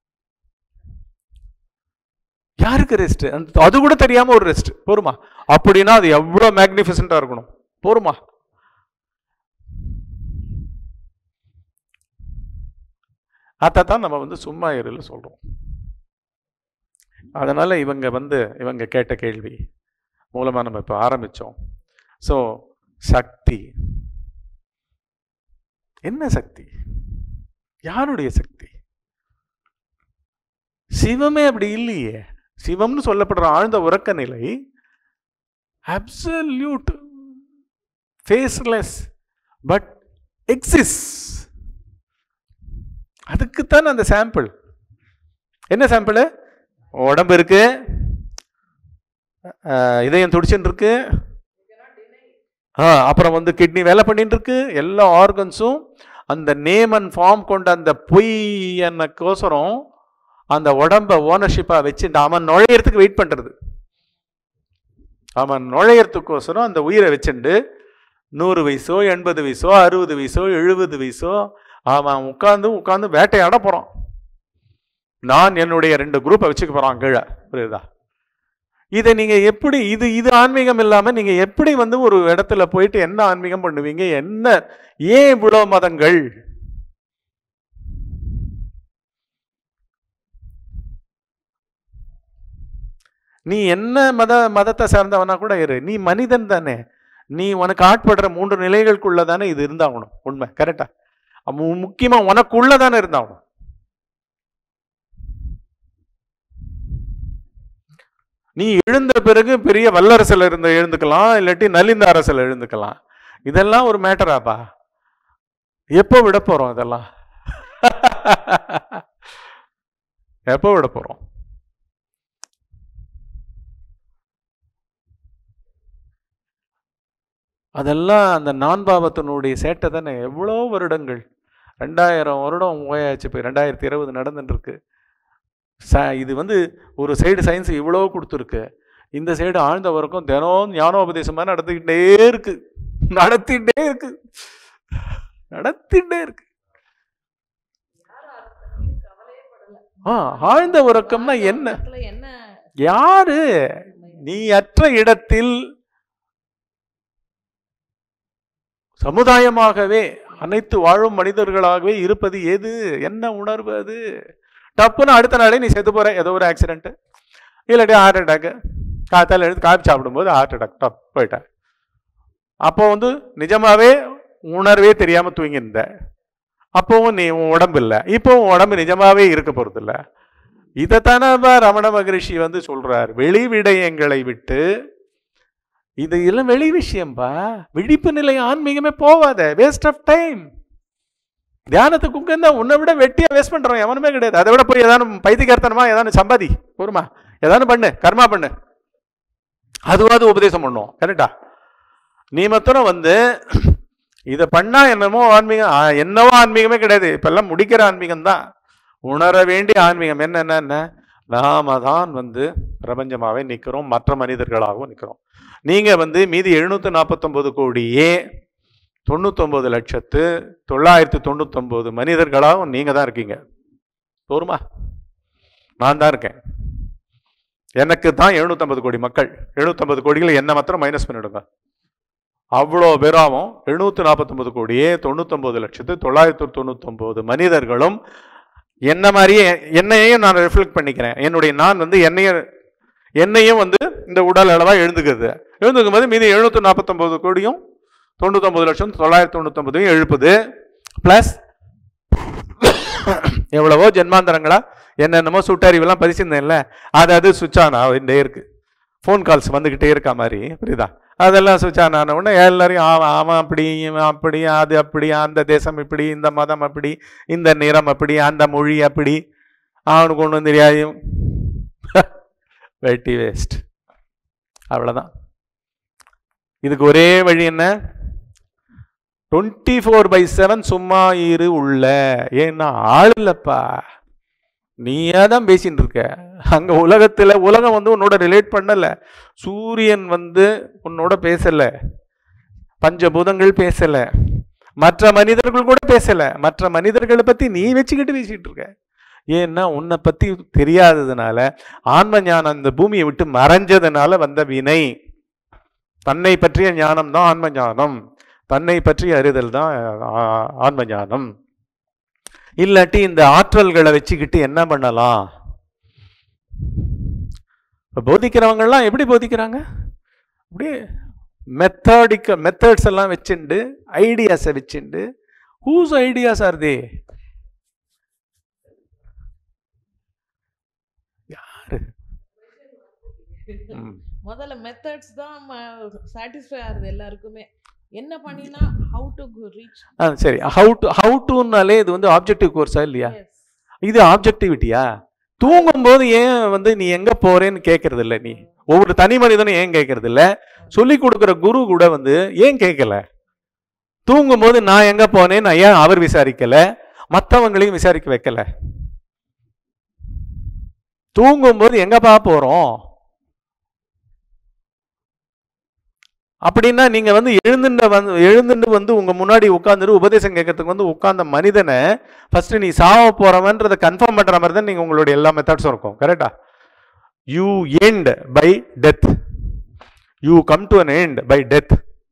யாருக்கு ரெஸ்ட் அது கூட தெரியாம ஒரு ரெஸ்ட் போருமா அப்படின்னா அது எவ்வளவு மேக்னிஃபிசண்டா இருக்கணும் போருமா அதைத்தான் நம்ம வந்து சும்மா இருல சொல்றோம் அதனால இவங்க வந்து இவங்க கேட்ட கேள்வி மூலமா நம்ம இப்போ ஆரம்பிச்சோம் ஸோ சக்தி என்ன சக்தி யாருடைய சக்தி சிவமே அப்படி இல்லையே சிவம்னு சொல்லப்படுற ஆழ்ந்த உறக்க நிலை அப்சல்யூட் ஃபேஸ்லெஸ் பட் எக்ஸிஸ் அதுக்குத்தான் அந்த சாம்பிள் என்ன சாம்பிள் உடம்பு இருக்கு அஹ், இதயம் துடிச்சுட்டு இருக்கு ஆ, அப்புறம் வந்து கிட்னி வேலை பண்ணிட்டு இருக்கு எல்லா ஆர்கன்ஸும் அந்த நேம் அண்ட் ஃபார்ம் கொண்ட அந்த பொய் கோசரம் அந்த உடம்ப ஓனர்ஷிப்பாக வச்சுட்டு அவன் நுழையறதுக்கு வெயிட் பண்ணுறது அவன் நுழையறதுக்கோசரம் அந்த உயிரை வச்சுண்டு நூறு வயசோ எண்பது வயசோ அறுபது வயசோ எழுபது வயசோ அவன் உட்காந்து உட்காந்து வேட்டையாட போகிறான் நான் என்னுடைய ரெண்டு குரூப்பை வச்சுக்க போகிறான் கீழே புரியுதா இதை நீங்க எப்படி இது இது ஆன்மீகம் இல்லாம நீங்க எப்படி வந்து ஒரு இடத்துல போயிட்டு என்ன ஆன்மீகம் பண்ணுவீங்க என்ன ஏன் இவ்வளோ மதங்கள் நீ என்ன மத மதத்தை சார்ந்தவனா கூட இரு நீ மனிதன் தானே நீ உனக்கு ஆட்படுற மூன்று நிலைகளுக்குள்ள தானே இது இருந்தாகணும் உண்மை கரெக்டா முக்கியமா உனக்குள்ள தானே இருந்தாகணும் நீ எழுந்த பிறகு பெரிய வல்லரசில் இருந்து எழுந்துக்கலாம் இல்லாட்டி நலிந்த அரசில் எழுந்துக்கலாம் இதெல்லாம் ஒரு மேட்டராப்பா எப்போ விட போறோம் இதெல்லாம் எப்போ விட போறோம் அதெல்லாம் அந்த நான்பாவத்தினுடைய சேட்டை தானே எவ்வளோ வருடங்கள் ரெண்டாயிரம் வருடம் ஓயாச்சு போய் ரெண்டாயிரத்தி இருபது நடந்துட்டு இருக்கு ச இது வந்து ஒரு சைடு சயின்ஸ் இவ்வளோ கொடுத்துருக்கு இந்த சைடு ஆழ்ந்த வரைக்கும் தினம் ஞானோபதேசமாக நடத்திக்கிட்டே இருக்கு நடத்திட்டே இருக்கு நடத்திட்டே இருக்கு ஆ ஆழ்ந்த உறக்கம்னா என்ன இடத்துல என்ன யாரு நீ அற்ற இடத்தில் சமுதாயமாகவே அனைத்து வாழும் மனிதர்களாகவே இருப்பது எது என்ன உணர்வு அது டப்புன்னு அடுத்த நாளே நீ செத்து போற ஏதோ ஒரு ஆக்சிடென்ட் இல்லாட்டி ஹார்ட் அட்டாக்கு காத்தால எழுந்து காப்பி சாப்பிடும்போது ஹார்ட் அட்டாக் டப் போயிட்ட அப்போ வந்து நிஜமாவே உணர்வே தெரியாம தூங்கியிருந்த அப்பவும் நீ உன் உடம்பு இல்லை இப்போ உன் உடம்பு நிஜமாவே இருக்க போறது இல்ல இதைத்தானே ரமண மகரிஷி வந்து சொல்றார் வெளி விடயங்களை விட்டு இது எல்லாம் வெளி விஷயம்பா விழிப்பு நிலை ஆன்மீகமே போவாத வேஸ்ட் ஆஃப் டைம் தியானத்துக்கு உட்கார்ந்தா உன்னை விட வெட்டியா வேஸ்ட் பண்றோம் எவனுமே கிடையாது அதை விட போய் ஏதாவது பைத்தியக்காரத்தனமா ஏதாவது சம்பாதி போருமா ஏதாவது பண்ணு கர்மா பண்ணு அதுவாது உபதேசம் பண்ணும் கரெக்டா நீ மாத்திரம் வந்து இதை பண்ணா என்னமோ ஆன்மீகம் ஆ, என்னவோ ஆன்மீகமே கிடையாது இப்பெல்லாம் முடிக்கிற ஆன்மீகம் தான் உணர வேண்டிய ஆன்மீகம் என்னென்ன நாம தான் வந்து பிரபஞ்சமாவே நிற்கிறோம் மற்ற மனிதர்களாகவும் நிற்கிறோம் நீங்க வந்து மீதி எழுநூத்தி நாற்பத்தொன்பது கோடியே தொண்ணூத்தொன்பது லட்சத்து தொள்ளாயிரத்தி தொண்ணூத்தொன்பது மனிதர்களாகவும் நீங்க தான் இருக்கீங்க போருமா நான் தான் இருக்கேன் எனக்கு தான் எழுநூத்தம்பது கோடி மக்கள் எழுநூத்தம்பது கோடிகளை என்ன மாத்திரம் மைனஸ் பண்ணிடுங்க அவ்வளோ பேராவும் எழுநூத்தி நாற்பத்தொன்பது கோடியே தொண்ணூத்தொன்பது லட்சத்து தொள்ளாயிரத்தி தொண்ணூத்தொன்பது மனிதர்களும் என்ன மாதிரியே என்னையும் நான் ரிஃப்ளெக்ட் பண்ணிக்கிறேன் என்னுடைய நான் வந்து என்னையும் என்னையும் வந்து இந்த உடல் அளவா எழுந்துக்குது எழுந்துக்கும் போது மீதி எழுநூத்தி நாற்பத்தொன்பது கோடியும் தொண்ணூத்தொன்பது லட்சம் தொள்ளாயிரத்தி தொண்ணூத்தொன்பதையும் எழுப்புது ப்ளஸ் எவ்வளவோ ஜென்மாந்தரங்களா என்னென்னமோ சுட்டறிவெல்லாம் பதிச்சிருந்தேன்ல அது அது சுவிட்ச் ஆன் ஆகிட்டே இருக்கு ஃபோன் கால்ஸ் வந்துக்கிட்டே இருக்கா மாதிரி புரியுதா அதெல்லாம் சுவிட்ச் ஆன் ஆன உடனே எல்லாரையும் ஆமாம் ஆமாம் அப்படி இவன் அப்படி அது அப்படி அந்த தேசம் இப்படி இந்த மதம் அப்படி இந்த நிறம் அப்படி அந்த மொழி அப்படி அவனுக்கு ஒன்றும் தெரியாது வெட்டி வேஸ்ட் அவ்வளோதான் இதுக்கு ஒரே வழி என்ன டுவெண்ட்டி ஃபோர் பை செவன் சும்மா இரு உள்ள ஏன்னா ஆள் இல்லப்பா நீயே தான் பேசின்னு இருக்க அங்க உலகத்துல உலகம் வந்து உன்னோட ரிலேட் பண்ணல சூரியன் வந்து உன்னோட பேசல பஞ்சபூதங்கள் பேசல மற்ற மனிதர்கள் கூட பேசல மற்ற மனிதர்களை பத்தி நீ வச்சுக்கிட்டு பேசிட்டு இருக்க ஏன்னா உன்னை பத்தி தெரியாததுனால ஆன்ம ஞானம் இந்த பூமியை விட்டு மறைஞ்சதுனால வந்த வினை தன்னை பற்றிய ஞானம் தான் ஆன்ம ஞானம் தன்னை பற்றி அறிதல் தான் ஆ- ஆன்ம ஞானம் இல்லாட்டி இந்த ஆற்றல்களை வச்சுக்கிட்டு என்ன பண்ணலாம் இப்ப போதிக்கிறவங்கெல்லாம் எப்படி போதிக்கிறாங்க அப்படியே மெத்தடிக்க மெத்தட்ஸ் எல்லாம் வச்சுண்டு ஐடியாஸை வச்சுண்டு ஹூஸ் ஐடியாஸ் ஆர் தே யாரு ம். முதல்ல மெத்தட்ஸ் தான் சாட்டிஸ்ஃபை ஆகுது எல்லாருக்குமே என்ன பண்ணினா ஹவு டு ரீச் ஆ சரி ஹவு டு ஹவு டுன்னாலே இது வந்து ஆப்ஜெக்டிவ் கோர்ஸா இல்லையா இது ஆப்ஜெக்டிவிட்டியா தூங்கும்போது ஏன் வந்து நீ எங்க போறேன்னு கேட்கறது இல்ல நீ ஒவ்வொரு தனி மனிதனும் ஏன் கேட்கறது இல்ல சொல்லி கொடுக்குற குரு கூட வந்து ஏன் கேட்கல தூங்கும்போது நான் எங்க போனேன்னு ஏன் அவர் விசாரிக்கல மற்றவங்களையும் விசாரிக்க வைக்கல தூங்கும்போது எங்கப்பா போறோம் அப்படின்னா நீங்க வந்து எழுந்துட்ட வந்து எழுந்துட்டு வந்து உங்க முன்னாடி உட்காந்துட்டு உபதேசம் கேட்கறதுக்கு வந்து உட்கார்ந்த மனிதனை ஃபர்ஸ்ட் நீ சாவ போறவன்றதை கன்ஃபார்ம் பண்ற மாதிரி தான் நீங்க உங்களுடைய எல்லா மெத்தட்ஸும் இருக்கும் கரெக்டா you end by death you come to an end by death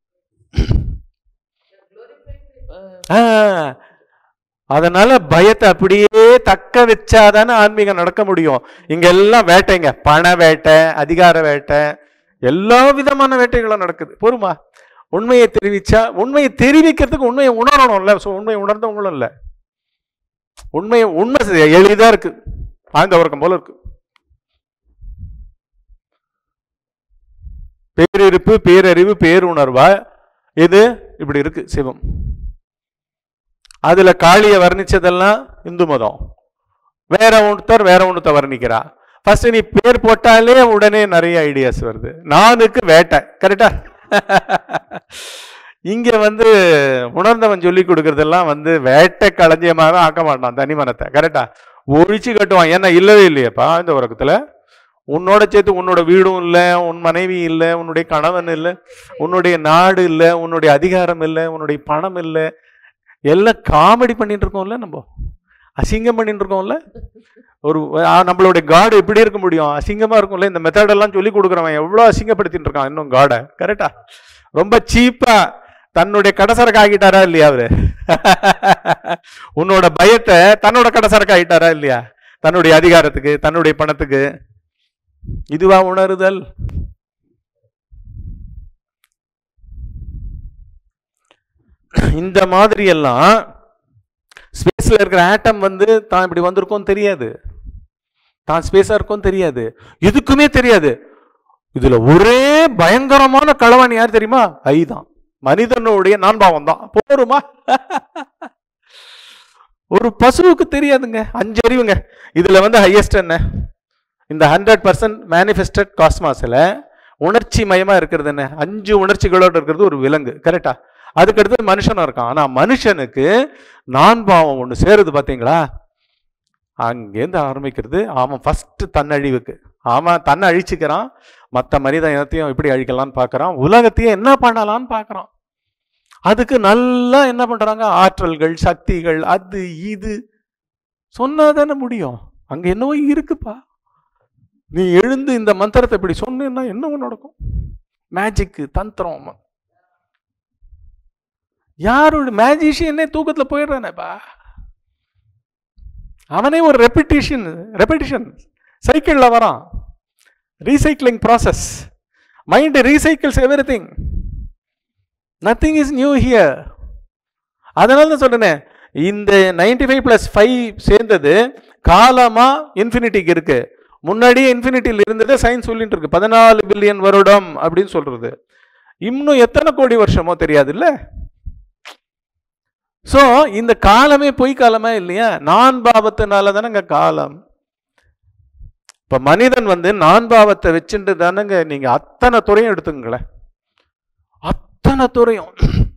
அதனால பயத்தை அப்படியே தக்க வச்சாதானே ஆன்மீகம் நடக்க முடியும் இங்க எல்லாம் வேட்டைங்க பண வேட்டை அதிகார வேட்டை எல்லா விதமான வேட்டைகளும் நடக்குது பொறுமா உண்மையை தெரிவிச்சா உண்மையை தெரிவிக்கிறதுக்கு உண்மையை உணரணும்ல ஸோ உண்மையை உணர்ந்தவங்களும் இல்லை உண்மையை உண்மை சரி, எளிதா இருக்கு ஆழ்ந்த உறக்கம் போல இருக்கு பேரிருப்பு பேரறிவு பேருணர்வா இது இப்படி இருக்கு சிவம் அதுல காளியை வர்ணிச்சதெல்லாம் இந்து மதம் வேற ஒருத்தர் வேற ஒருத்த வர்ணிக்கிறா ஃபர்ஸ்ட் நீ பேர் போட்டாலே உடனே நிறைய ஐடியாஸ் வருது நானுக்கு வேட்டை கரெக்டா இங்க வந்து உணர்ந்தவன் சொல்லி கொடுக்கறதெல்லாம் வந்து வேட்டை களஞ்சியமாக ஆக்க மாட்டான் தனிமனத்தை கரெக்டா ஒழிச்சு கட்டுவான் ஏன்னா இல்லவே இல்லையேப்பா இந்த உலகத்துல உன்னோட சேர்த்து உன்னோட வீடும் இல்லை உன் மனைவி இல்லை உன்னுடைய கணவன் இல்லை உன்னுடைய நாடு இல்லை உன்னுடைய அதிகாரம் இல்லை உன்னுடைய பணம் இல்லை எல்லாம் காமெடி பண்ணிட்டு இருக்கோம்ல நம்ம அசிங்கம் பண்ணிட்டு இருக்கோம்ல ஒரு ஆ, நம்மளுடைய காடு எப்படி இருக்க முடியும் அசிங்கமா இருக்கும்ல இந்த மெத்தட் எல்லாம் சொல்லி கொடுக்குறவன் எவ்வளவு அசிங்கப்படுத்திட்டு இருக்கான் இன்னும் காடை கரெக்டா ரொம்ப சீப்பா தன்னுடைய கடசரக்கு ஆகிட்டாரா இல்லையா அவரு உன்னோட பயத்தை தன்னோட கடசரக்கு ஆகிட்டாரா இல்லையா தன்னுடைய அதிகாரத்துக்கு தன்னுடைய பணத்துக்கு இதுவா உணருதல் இந்த மாதிரி எல்லாம் ஸ்பேஸ்ல இருக்கிற ஆட்டம் வந்து தான் இப்படி வந்திருக்கோம் தெரியாது தான் ஸ்பேஸா இருக்கும் தெரியாது எதுக்குமே தெரியாது இதுல ஒரே பயங்கரமான களவாணி யார் தெரியுமா ஐ தான் மனிதனுடைய நான்பாவம் தான் போருமா ஒரு பசுவுக்கு தெரியாதுங்க அஞ்சு அறிவுங்க இதுல வந்து ஹையஸ்ட் என்ன இந்த ஹண்ட்ரட் பர்சன்ட் மேனிஃபெஸ்டட் காஸ்மாஸில் உணர்ச்சி மயமா இருக்கிறது என்ன அஞ்சு உணர்ச்சிகளோட இருக்கிறது ஒரு விலங்கு கரெக்டா அதுக்கு அடுத்து மனுஷனும் இருக்கான் ஆனா மனுஷனுக்கு நான் பாவம் ஒன்று சேருது பாத்தீங்களா அங்கேருந்து ஆரம்பிக்கிறது அவன் ஃபர்ஸ்ட் தன்னழிவுக்கு அவன் தன்னை அழிச்சுக்கிறான் மற்ற மனித இனத்தையும் எப்படி அழிக்கலாம்னு பார்க்கறான் உலகத்தையும் என்ன பண்ணலாம்னு பார்க்கறான் அதுக்கு நல்லா என்ன பண்றாங்க ஆற்றல்கள் சக்திகள் அது இது சொன்னாதானே முடியும் அங்க என்னவோ இருக்குப்பா நீ எழுந்து இந்த மந்திரத்தை இப்படி சொன்னேன்னா என்னவோ நடக்கும் மேஜிக்கு தந்திரம் யாரோட மேஜிஷியனே தூக்கத்துல போயிடுறானேப்பா அவனே ஒரு ரெப்பிட்டேஷன் ரெப்பிட்டேஷன் சைக்கிளில் வரான் recycling process mind recycles everything nothing is new here அதனால தான் சொல்றேனே இந்த நைன்டி ஃபைவ் ப்ளஸ் ஃபைவ் சேர்ந்தது காலமா இன்ஃபினிட்டிக்கு இருக்கு முன்னாடியே இன்ஃபினிட்டியில் இருந்தது சயின்ஸ் சொல்லிட்டு இருக்கு பதினாலு பில்லியன் வருடம் அப்படின்னு சொல்றது இன்னும் எத்தனை கோடி வருஷமோ தெரியாது இல்ல சோ இந்த காலமே பொய் காலமா இல்லையா நான் பாவத்தினால தானங்க காலம் இப்ப மனிதன் வந்து நான் பாவத்தை வச்சுட்டு தானங்க நீங்க அத்தனை துறையும் எடுத்துங்களேன் அத்தனை துறையும்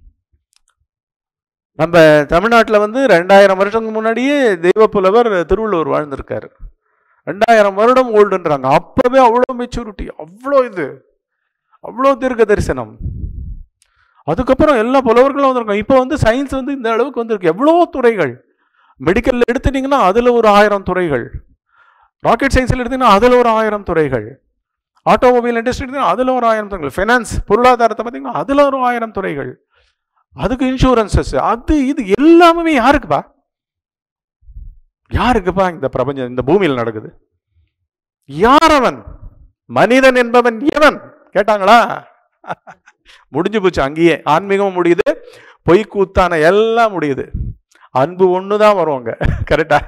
நம்ம தமிழ்நாட்டில் வந்து ரெண்டாயிரம் வருஷத்துக்கு முன்னாடியே தெய்வ புலவர் திருவள்ளுவர் வாழ்ந்திருக்காரு ரெண்டாயிரம் வருடம் ஓல்டுன்றாங்க அப்பவே அவ்வளோ மெச்சூரிட்டி அவ்வளோ இது அவ்வளோ தீர்க்க தரிசனம் அதுக்கப்புறம் எல்லா புலவர்களும் வந்திருக்காங்க இப்போ வந்து சயின்ஸ் வந்து இந்த அளவுக்கு வந்திருக்கு எவ்வளோ துறைகள் மெடிக்கல் எடுத்துட்டீங்கன்னா அதில் ஒரு ஆயிரம் துறைகள் ராக்கெட் சயின்ஸில் எடுத்தீங்கன்னா அதில் ஒரு ஆயிரம் துறைகள் ஆட்டோமொபைல் இண்டஸ்ட்ரி எடுத்தீங்கன்னா அதில் ஒரு ஆயிரம் துறைகள் ஃபைனான்ஸ் பொருளாதாரத்தை பார்த்தீங்கன்னா அதில் ஒரு ஆயிரம் துறைகள் அதுக்கு இன்சூரன்சஸ் அது இது எல்லாமே யாருக்குப்பா யாருக்குப்பா இந்த பிரபஞ்சம் இந்த பூமியில் நடக்குது யார் அவன் மனிதன் என்பவன் எவன் கேட்டாங்களா முடிஞ்சு போச்சு அங்கேயே ஆன்மீகமும் முடியுது பொய் கூத்தான எல்லாம் முடியுது அன்பு ஒண்ணுதான் வருவாங்க கரெக்டா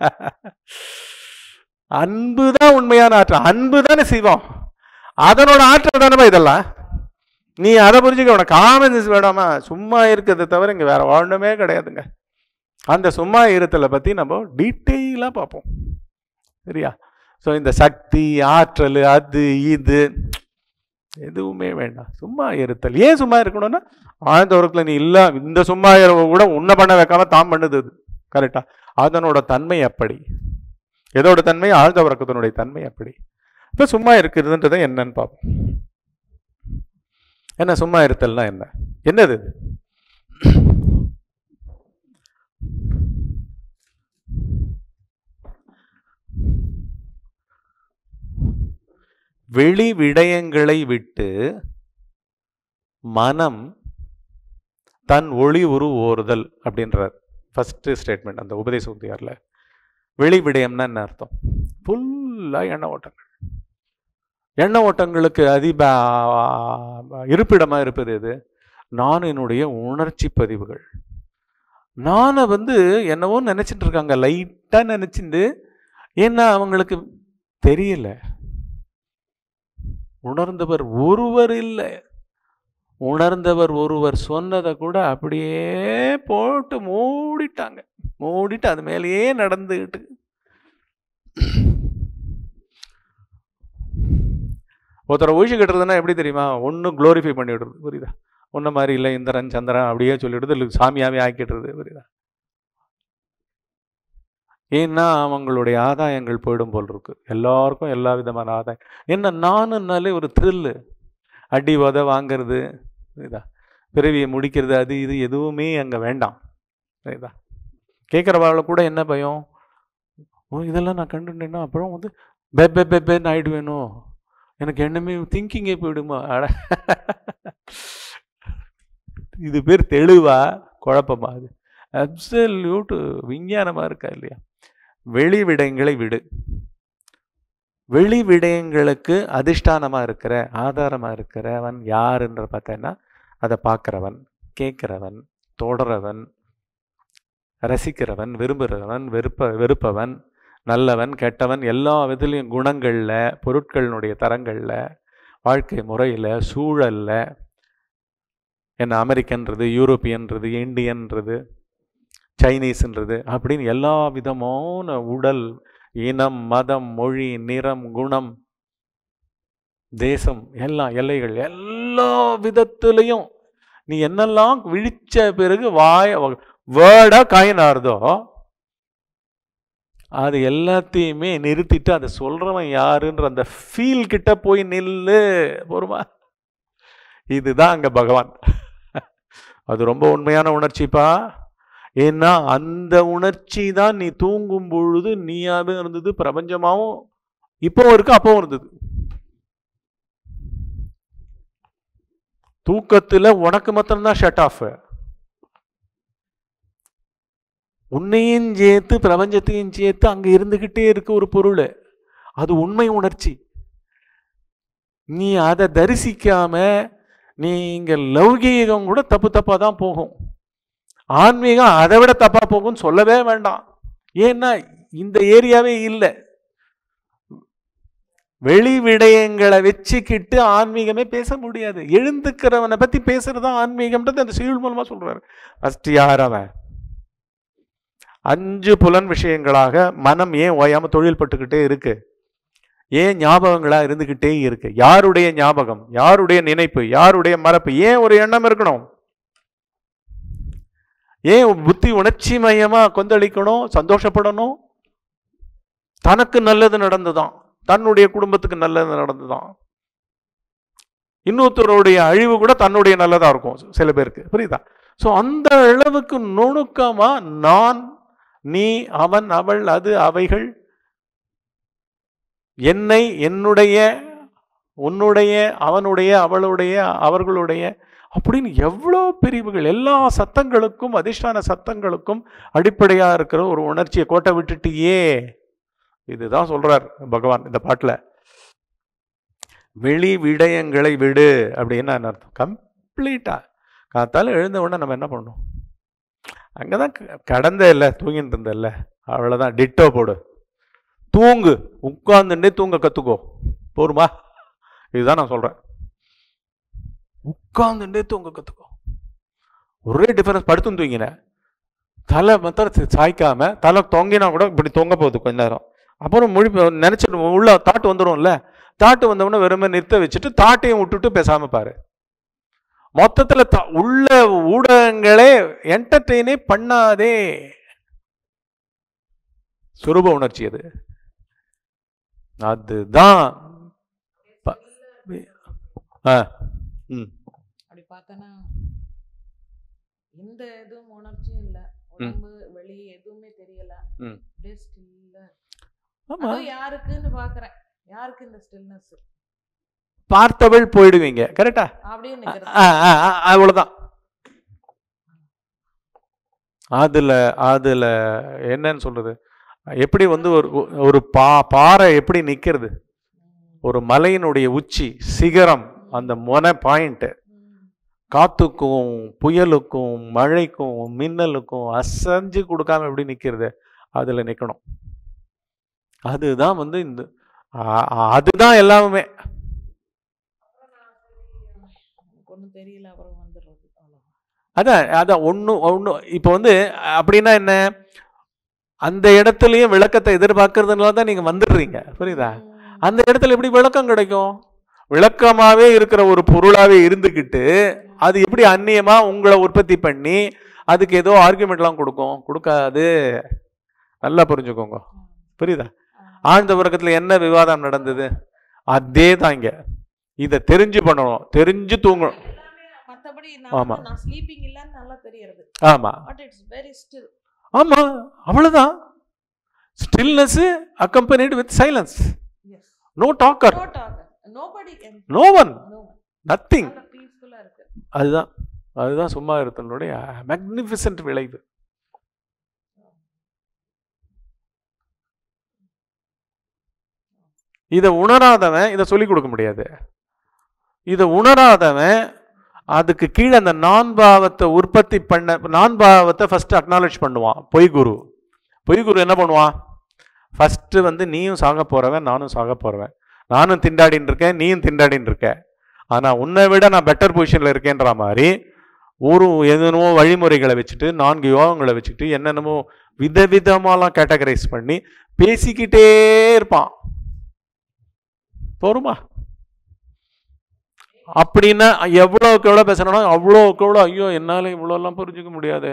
அன்பு தான் உண்மையான ஆற்றல் அன்பு தானே சிவம் அதனோட ஆற்றல் தானேப்பா இதெல்லாம் நீ அதை புரிஞ்சுக்க உனக்கு காமன் சென்ஸ் வேணாமா சும்மா இருக்கிறத தவிர இங்கே வேற ஒன்றுமே கிடையாதுங்க அந்த சும்மா இருத்தலை பற்றி நம்ம டீட்டெயிலாக பார்ப்போம் சரியா ஸோ இந்த சக்தி ஆற்றல் அது இது எதுவுமே வேண்டாம் சும்மா இருத்தல் ஏன் சும்மா இருக்கணும்னா ஆழ்ந்த உறக்கத்தில் நீ இல்லை இந்த சும்மா இரவு கூட உன்னை பண்ண வைக்காம தான் பண்ணுது அது கரெக்டா அதனோட தன்மை அப்படி எதோட தன்மை ஆழ்ந்த உறக்கத்தினுடைய தன்மை அப்படி இப்போ சும்மா இருக்கிறதுன்றதை என்னன்னு பார்ப்போம் என்ன சும்மா இருத்தல்னா என்ன என்னது இது? வெளி விடயங்களை விட்டு மனம் தன் ஒளி உரு ஓறுதல் அப்படின்றார் ஃபர்ஸ்ட் ஸ்டேட்மெண்ட் அந்த உபதேச உத்தியாரில் வெளி விடயம்னா என்ன அர்த்தம் ஃபுல்லாக எண்ண ஓட்டங்கள் எண்ண ஓட்டங்களுக்கு அதிப இருப்பிடமா இருப்பது எது நான் என்னுடைய உணர்ச்சி பதிவுகள் நானை வந்து என்னவோ நினைச்சிட்டு இருக்காங்க லைட்டா நினைச்சிட்டு ஏன்னா அவங்களுக்கு தெரியல உணர்ந்தவர் ஒருவர் இல்லை உணர்ந்தவர் ஒருவர் சொன்னதை கூட அப்படியே போட்டு மூடிட்டாங்க மூடிட்டு அது மேலேயே நடந்துகிட்டு ஒருத்தரை ஒழிச்சு கட்டுறதுன்னா எப்படி தெரியுமா ஒன்றும் க்ளோரிஃபை பண்ணி விடுறது புரியுதா ஒன்றை மாதிரி இல்லை இந்திரன் சந்திரன் அப்படியே சொல்லிடுறது இல்லை சாமியாவே ஆக்கிடுறது புரியுதா ஏன்னா அவங்களுடைய ஆதாயங்கள் போயிடும் போல் இருக்கு எல்லாருக்கும் எல்லா விதமான ஆதாயம் என்ன நானுன்னாலே ஒரு த்ரில்லு அடி உத வாங்கிறது புரியுதா பிறவியை முடிக்கிறது அது இது எதுவுமே அங்கே வேண்டாம் புரியுதா கேட்குறவாள கூட என்ன பயம் ஓ இதெல்லாம் நான் கண்டுட்டேன்னா அப்புறம் வந்து பெ பெ பென்னு ஆயிடுவேனோ எனக்கு என்னமே திங்கிங்கே போயிடுமா அட இது பேர் தெளிவா குழப்பமா அது அப்சல்யூட் விஞ்ஞானமா இருக்கா இல்லையா வெளி விடயங்களை விடு வெளி விடயங்களுக்கு அதிஷ்டானமா இருக்கிற ஆதாரமா இருக்கிறவன் யாருன்ற பார்த்தேன்னா அதை பார்க்கிறவன் கேட்கிறவன் தொடரவன் ரசிக்கிறவன் விரும்புகிறவன் வெறுப்ப வெறுப்பவன் நல்லவன் கெட்டவன் எல்லா விதத்துலையும் குணங்களில் பொருட்களினுடைய தரங்களில் வாழ்க்கை முறையில் சூழலில் என்ன அமெரிக்கன்றது யூரோப்பியன்றது இந்தியன்றது சைனீஸ்ன்றது அப்படின்னு எல்லா விதமான உடல் இனம் மதம் மொழி நிறம் குணம் தேசம் எல்லாம் எல்லைகள் எல்லா விதத்திலையும் நீ என்னெல்லாம் விழிச்ச பிறகு வாய வேர்டா காயினாருதோ அது எல்லாத்தையுமே நிறுத்திட்டு அதை சொல்றவன் யாருன்ற அந்த ஃபீல் கிட்ட போய் நில்லு போருமா இதுதான் அங்க பகவான் அது ரொம்ப உண்மையான உணர்ச்சிப்பா ஏன்னா அந்த உணர்ச்சி தான் நீ தூங்கும் பொழுது நீயாவே இருந்தது பிரபஞ்சமாவும் இப்போவும் இருக்கு அப்பவும் இருந்தது தூக்கத்துல உனக்கு மாத்திரம்தான் ஷட் ஆஃப் உன்னையும் சேர்த்து பிரபஞ்சத்தையும் சேர்த்து அங்க இருந்துகிட்டே இருக்கு ஒரு பொருள் அது உண்மை உணர்ச்சி நீ அதை தரிசிக்காம நீ இங்க லௌகீகம் கூட தப்பு தப்பா தான் போகும் ஆன்மீகம் அதை விட தப்பா போகும்னு சொல்லவே வேண்டாம் ஏன்னா இந்த ஏரியாவே இல்லை வெளி விடயங்களை வச்சுக்கிட்டு ஆன்மீகமே பேச முடியாது எழுந்துக்கிறவனை பத்தி பேசுறது தான் ஆன்மீகம்ன்றது அந்த சீல் மூலமா சொல்றாரு ஃபர்ஸ்ட் யார் அவன் அஞ்சு புலன் விஷயங்களாக மனம் ஏன் ஓயாம தொழில் பட்டுக்கிட்டே இருக்கு ஏன் ஞாபகங்களா இருந்துகிட்டே இருக்கு யாருடைய ஞாபகம் யாருடைய நினைப்பு யாருடைய மறப்பு ஏன் ஒரு எண்ணம் இருக்கணும் ஏன் புத்தி உணர்ச்சி மயமா கொந்தளிக்கணும் சந்தோஷப்படணும் தனக்கு நல்லது நடந்துதான் தன்னுடைய குடும்பத்துக்கு நல்லது நடந்துதான் இன்னொருத்தருடைய அழிவு கூட தன்னுடைய நல்லதா இருக்கும் சில பேருக்கு புரியுதா ஸோ அந்த அளவுக்கு நுணுக்கமா நான் நீ அவன் அவள் அது அவைகள் என்னை என்னுடைய உன்னுடைய அவனுடைய அவளுடைய அவர்களுடைய அப்படின்னு எவ்வளோ பிரிவுகள் எல்லா சத்தங்களுக்கும் அதிர்ஷ்டான சத்தங்களுக்கும் அடிப்படையா இருக்கிற ஒரு உணர்ச்சியை கோட்டை விட்டுட்டியே இதுதான் சொல்றார் பகவான் இந்த பாட்டுல வெளி விடயங்களை விடு அப்படின்னு என்ன அர்த்தம் கம்ப்ளீட்டா காத்தால எழுந்த உடனே நம்ம என்ன பண்ணணும் அங்கதான் க- கடந்த இல்லை தூங்கிட்டு இருந்த இல்லை அவ்வளவுதான் டிட்டோ போடு தூங்கு உட்கார்ந்துட்டே தூங்க கத்துக்கோ போருமா இதுதான் நான் சொல்றேன் உட்கார்ந்துட்டே தூங்க கத்துக்கோ ஒரே டிஃபரன்ஸ் படுத்தும் தூங்கினேன் தலை மாத்திரம் சாய்க்காம தலை தொங்கினா கூட இப்படி தொங்க போகுது கொஞ்ச நேரம் அப்புறம் மொழி நினைச்சிட்டு உள்ள தாட்டு வந்துடும்ல தாட்டு வந்தவொடனே வெறுமே நிறுத்த வச்சுட்டு தாட்டையும் விட்டுட்டு பேசாம பாரு மொத்தத்துல த- உள்ள ஊடகங்களே என்டர்டெயினே பண்ணாதே சுரூப உணர்ச்சி அது அதுதான் ப- ஆ ம் அப்படி பார்த்தனா எந்த எதுவும் உணர்ச்சியும் இல்ல உடம்பு வெளி எதுவுமே தெரியல ம். அப்படியே ஸ்டில்ல ஆமா அதுவும் யாருக்குன்னு பாக்குறேன் யாருக்கு இந்த ஸ்டில்னஸ் பார்த்தவள் போயிடுவீங்க கரெக்டா அப்படியே நிக்கிறது ஆ, ஆ, ஆ, அவ்வளவுதான் அதுல அதுல என்னன்னு சொல்றது எப்படி வந்து ஒரு ஒரு பா பாறை எப்படி நிக்கிறது ஒரு மலையினுடைய உச்சி சிகரம் அந்த மொன பாயிண்ட் காத்துக்கும் புயலுக்கும் மழைக்கும் மின்னலுக்கும் அசைஞ்சு கொடுக்காம எப்படி நிக்கிறது அதுல நிக்கணும் அதுதான் வந்து இந்த ஆ- ஆ- அதுதான் எல்லாமே ஒன்றும் தெரியல அப்புறம் வந்துடுறது அவ்வளவுதான் அதான் அதான் ஒன்று ஒன்று இப்போ வந்து அப்படின்னா என்ன அந்த இடத்துலயும் விளக்கத்தை எதிர்பார்க்கறதுனால தான் நீங்க வந்துடுறீங்க புரியுதா அந்த இடத்துல எப்படி விளக்கம் கிடைக்கும் விளக்கமாவே இருக்கிற ஒரு பொருளாவே இருந்துக்கிட்டு அது எப்படி அந்நியமா உங்களை உற்பத்தி பண்ணி அதுக்கு ஏதோ ஆர்குமெண்ட்லாம் கொடுக்கும் கொடுக்காது நல்லா புரிஞ்சுக்கோங்க புரியுதா ஆழ்ந்த உறக்கத்துல என்ன விவாதம் நடந்தது அதே தான் இங்க இதை தெரிஞ்சு பண்ணணும் தெரிஞ்சு தூங்கணும் மத்தபடி ஆமா. நான் நான் ஸ்லீப்பிங் இல்லன்னு நல்லா தெரியறது ஆமா பட் இட்ஸ் வெரி ஸ்டில் ஆமா அவ்வளவுதான் stillness accompanied with silence yes no talker no talk nobody can no one no nothing நல்ல பீஸ்ஃபுல்லா இருக்கு அதுதான் அதுதான் சும்மா இருத்தனுடைய மேக்னிஃபிசன்ட் விளைவு இதை உணராதவன் இதை சொல்லிக் கொடுக்க முடியாது இதை உணராதவன் அதுக்கு கீழே அந்த நான்பாவத்தை உற்பத்தி பண்ண நான்பாவத்தை ஃபர்ஸ்ட் அக்னாலேஜ் பண்ணுவான் பொய்குரு பொய்குரு என்ன பண்ணுவான் ஃபர்ஸ்ட் வந்து நீயும் சாக போறவன் நானும் சாக போறவன் நானும் திண்டாடின்னு இருக்கேன் நீயும் திண்டாடின்னு இருக்க ஆனா உன்னை விட நான் பெட்டர் பொசிஷன்ல இருக்கேன்ற மாதிரி ஒரு என்னென்னமோ வழிமுறைகளை வச்சுட்டு நான்கு யோகங்களை வச்சுட்டு என்னென்னமோ விதவிதமாலாம் கேட்டகரைஸ் பண்ணி பேசிக்கிட்டே இருப்பான் போருமா அப்படின்னா எவ்வளோக்கு எவ்வளோ பேசுறோன்னா அவ்வளோக்கு எவ்வளோ ஐயோ என்னால் இவ்வளோலாம் புரிஞ்சுக்க முடியாது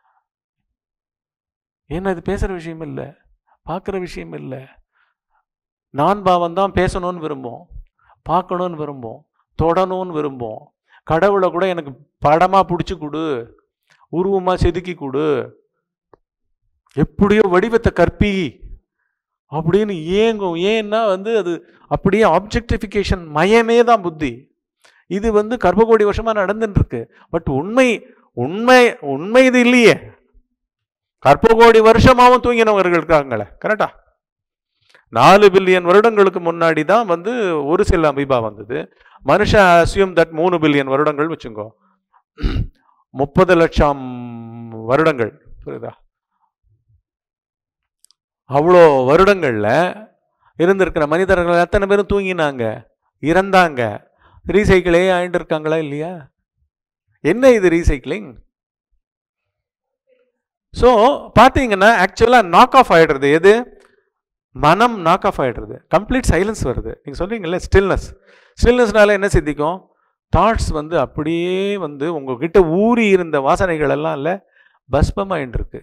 ஏன்னா இது பேசுகிற விஷயம் இல்லை பார்க்குற விஷயம் இல்லை நான் பாவம் தான் பேசணும்னு விரும்பும் பார்க்கணும்னு விரும்பும் தொடணும்னு விரும்பும் கடவுளை கூட எனக்கு படமாக பிடிச்சி கொடு உருவமாக செதுக்கி கொடு எப்படியோ வடிவத்தை கற்பி அப்படின்னு ஏங்கும் ஏன்னா வந்து அது அப்படியே ஆப்ஜெக்டிஃபிகேஷன் மயமே தான் புத்தி இது வந்து கர்ப்பகோடி வருஷமாக நடந்துட்டு இருக்கு பட் உண்மை உண்மை உண்மை இது இல்லையே கர்ப்பகோடி வருஷமாவும் தூங்கினவர்கள் இருக்காங்களே கரெக்டா நாலு பில்லியன் வருடங்களுக்கு முன்னாடி தான் வந்து ஒரு சில அமீபா வந்தது மனுஷன் அசியூம் தட் மூணு பில்லியன் வருடங்கள் வச்சுக்கோ முப்பது லட்சம் வருடங்கள் புரியுதா அவ்வளோ வருடங்களில் இருந்திருக்கிற மனிதர்கள் எத்தனை பேரும் தூங்கினாங்க இறந்தாங்க ரீசைக்கிளே ஆயிட்டு இருக்காங்களா இல்லையா என்ன இது ரீசைக்கிளிங் ஸோ பார்த்தீங்கன்னா ஆக்சுவலாக நாக் ஆஃப் ஆகிடுறது எது மனம் நாக் ஆஃப் ஆகிடுறது கம்ப்ளீட் சைலன்ஸ் வருது நீங்கள் சொல்றீங்கல்ல ஸ்டில்னஸ் ஸ்டில்னஸ்னால என்ன சித்திக்கும் தாட்ஸ் வந்து அப்படியே வந்து உங்ககிட்ட ஊறி இருந்த வாசனைகள் எல்லாம் இல்லை பஸ்பமாயின்னு இருக்கு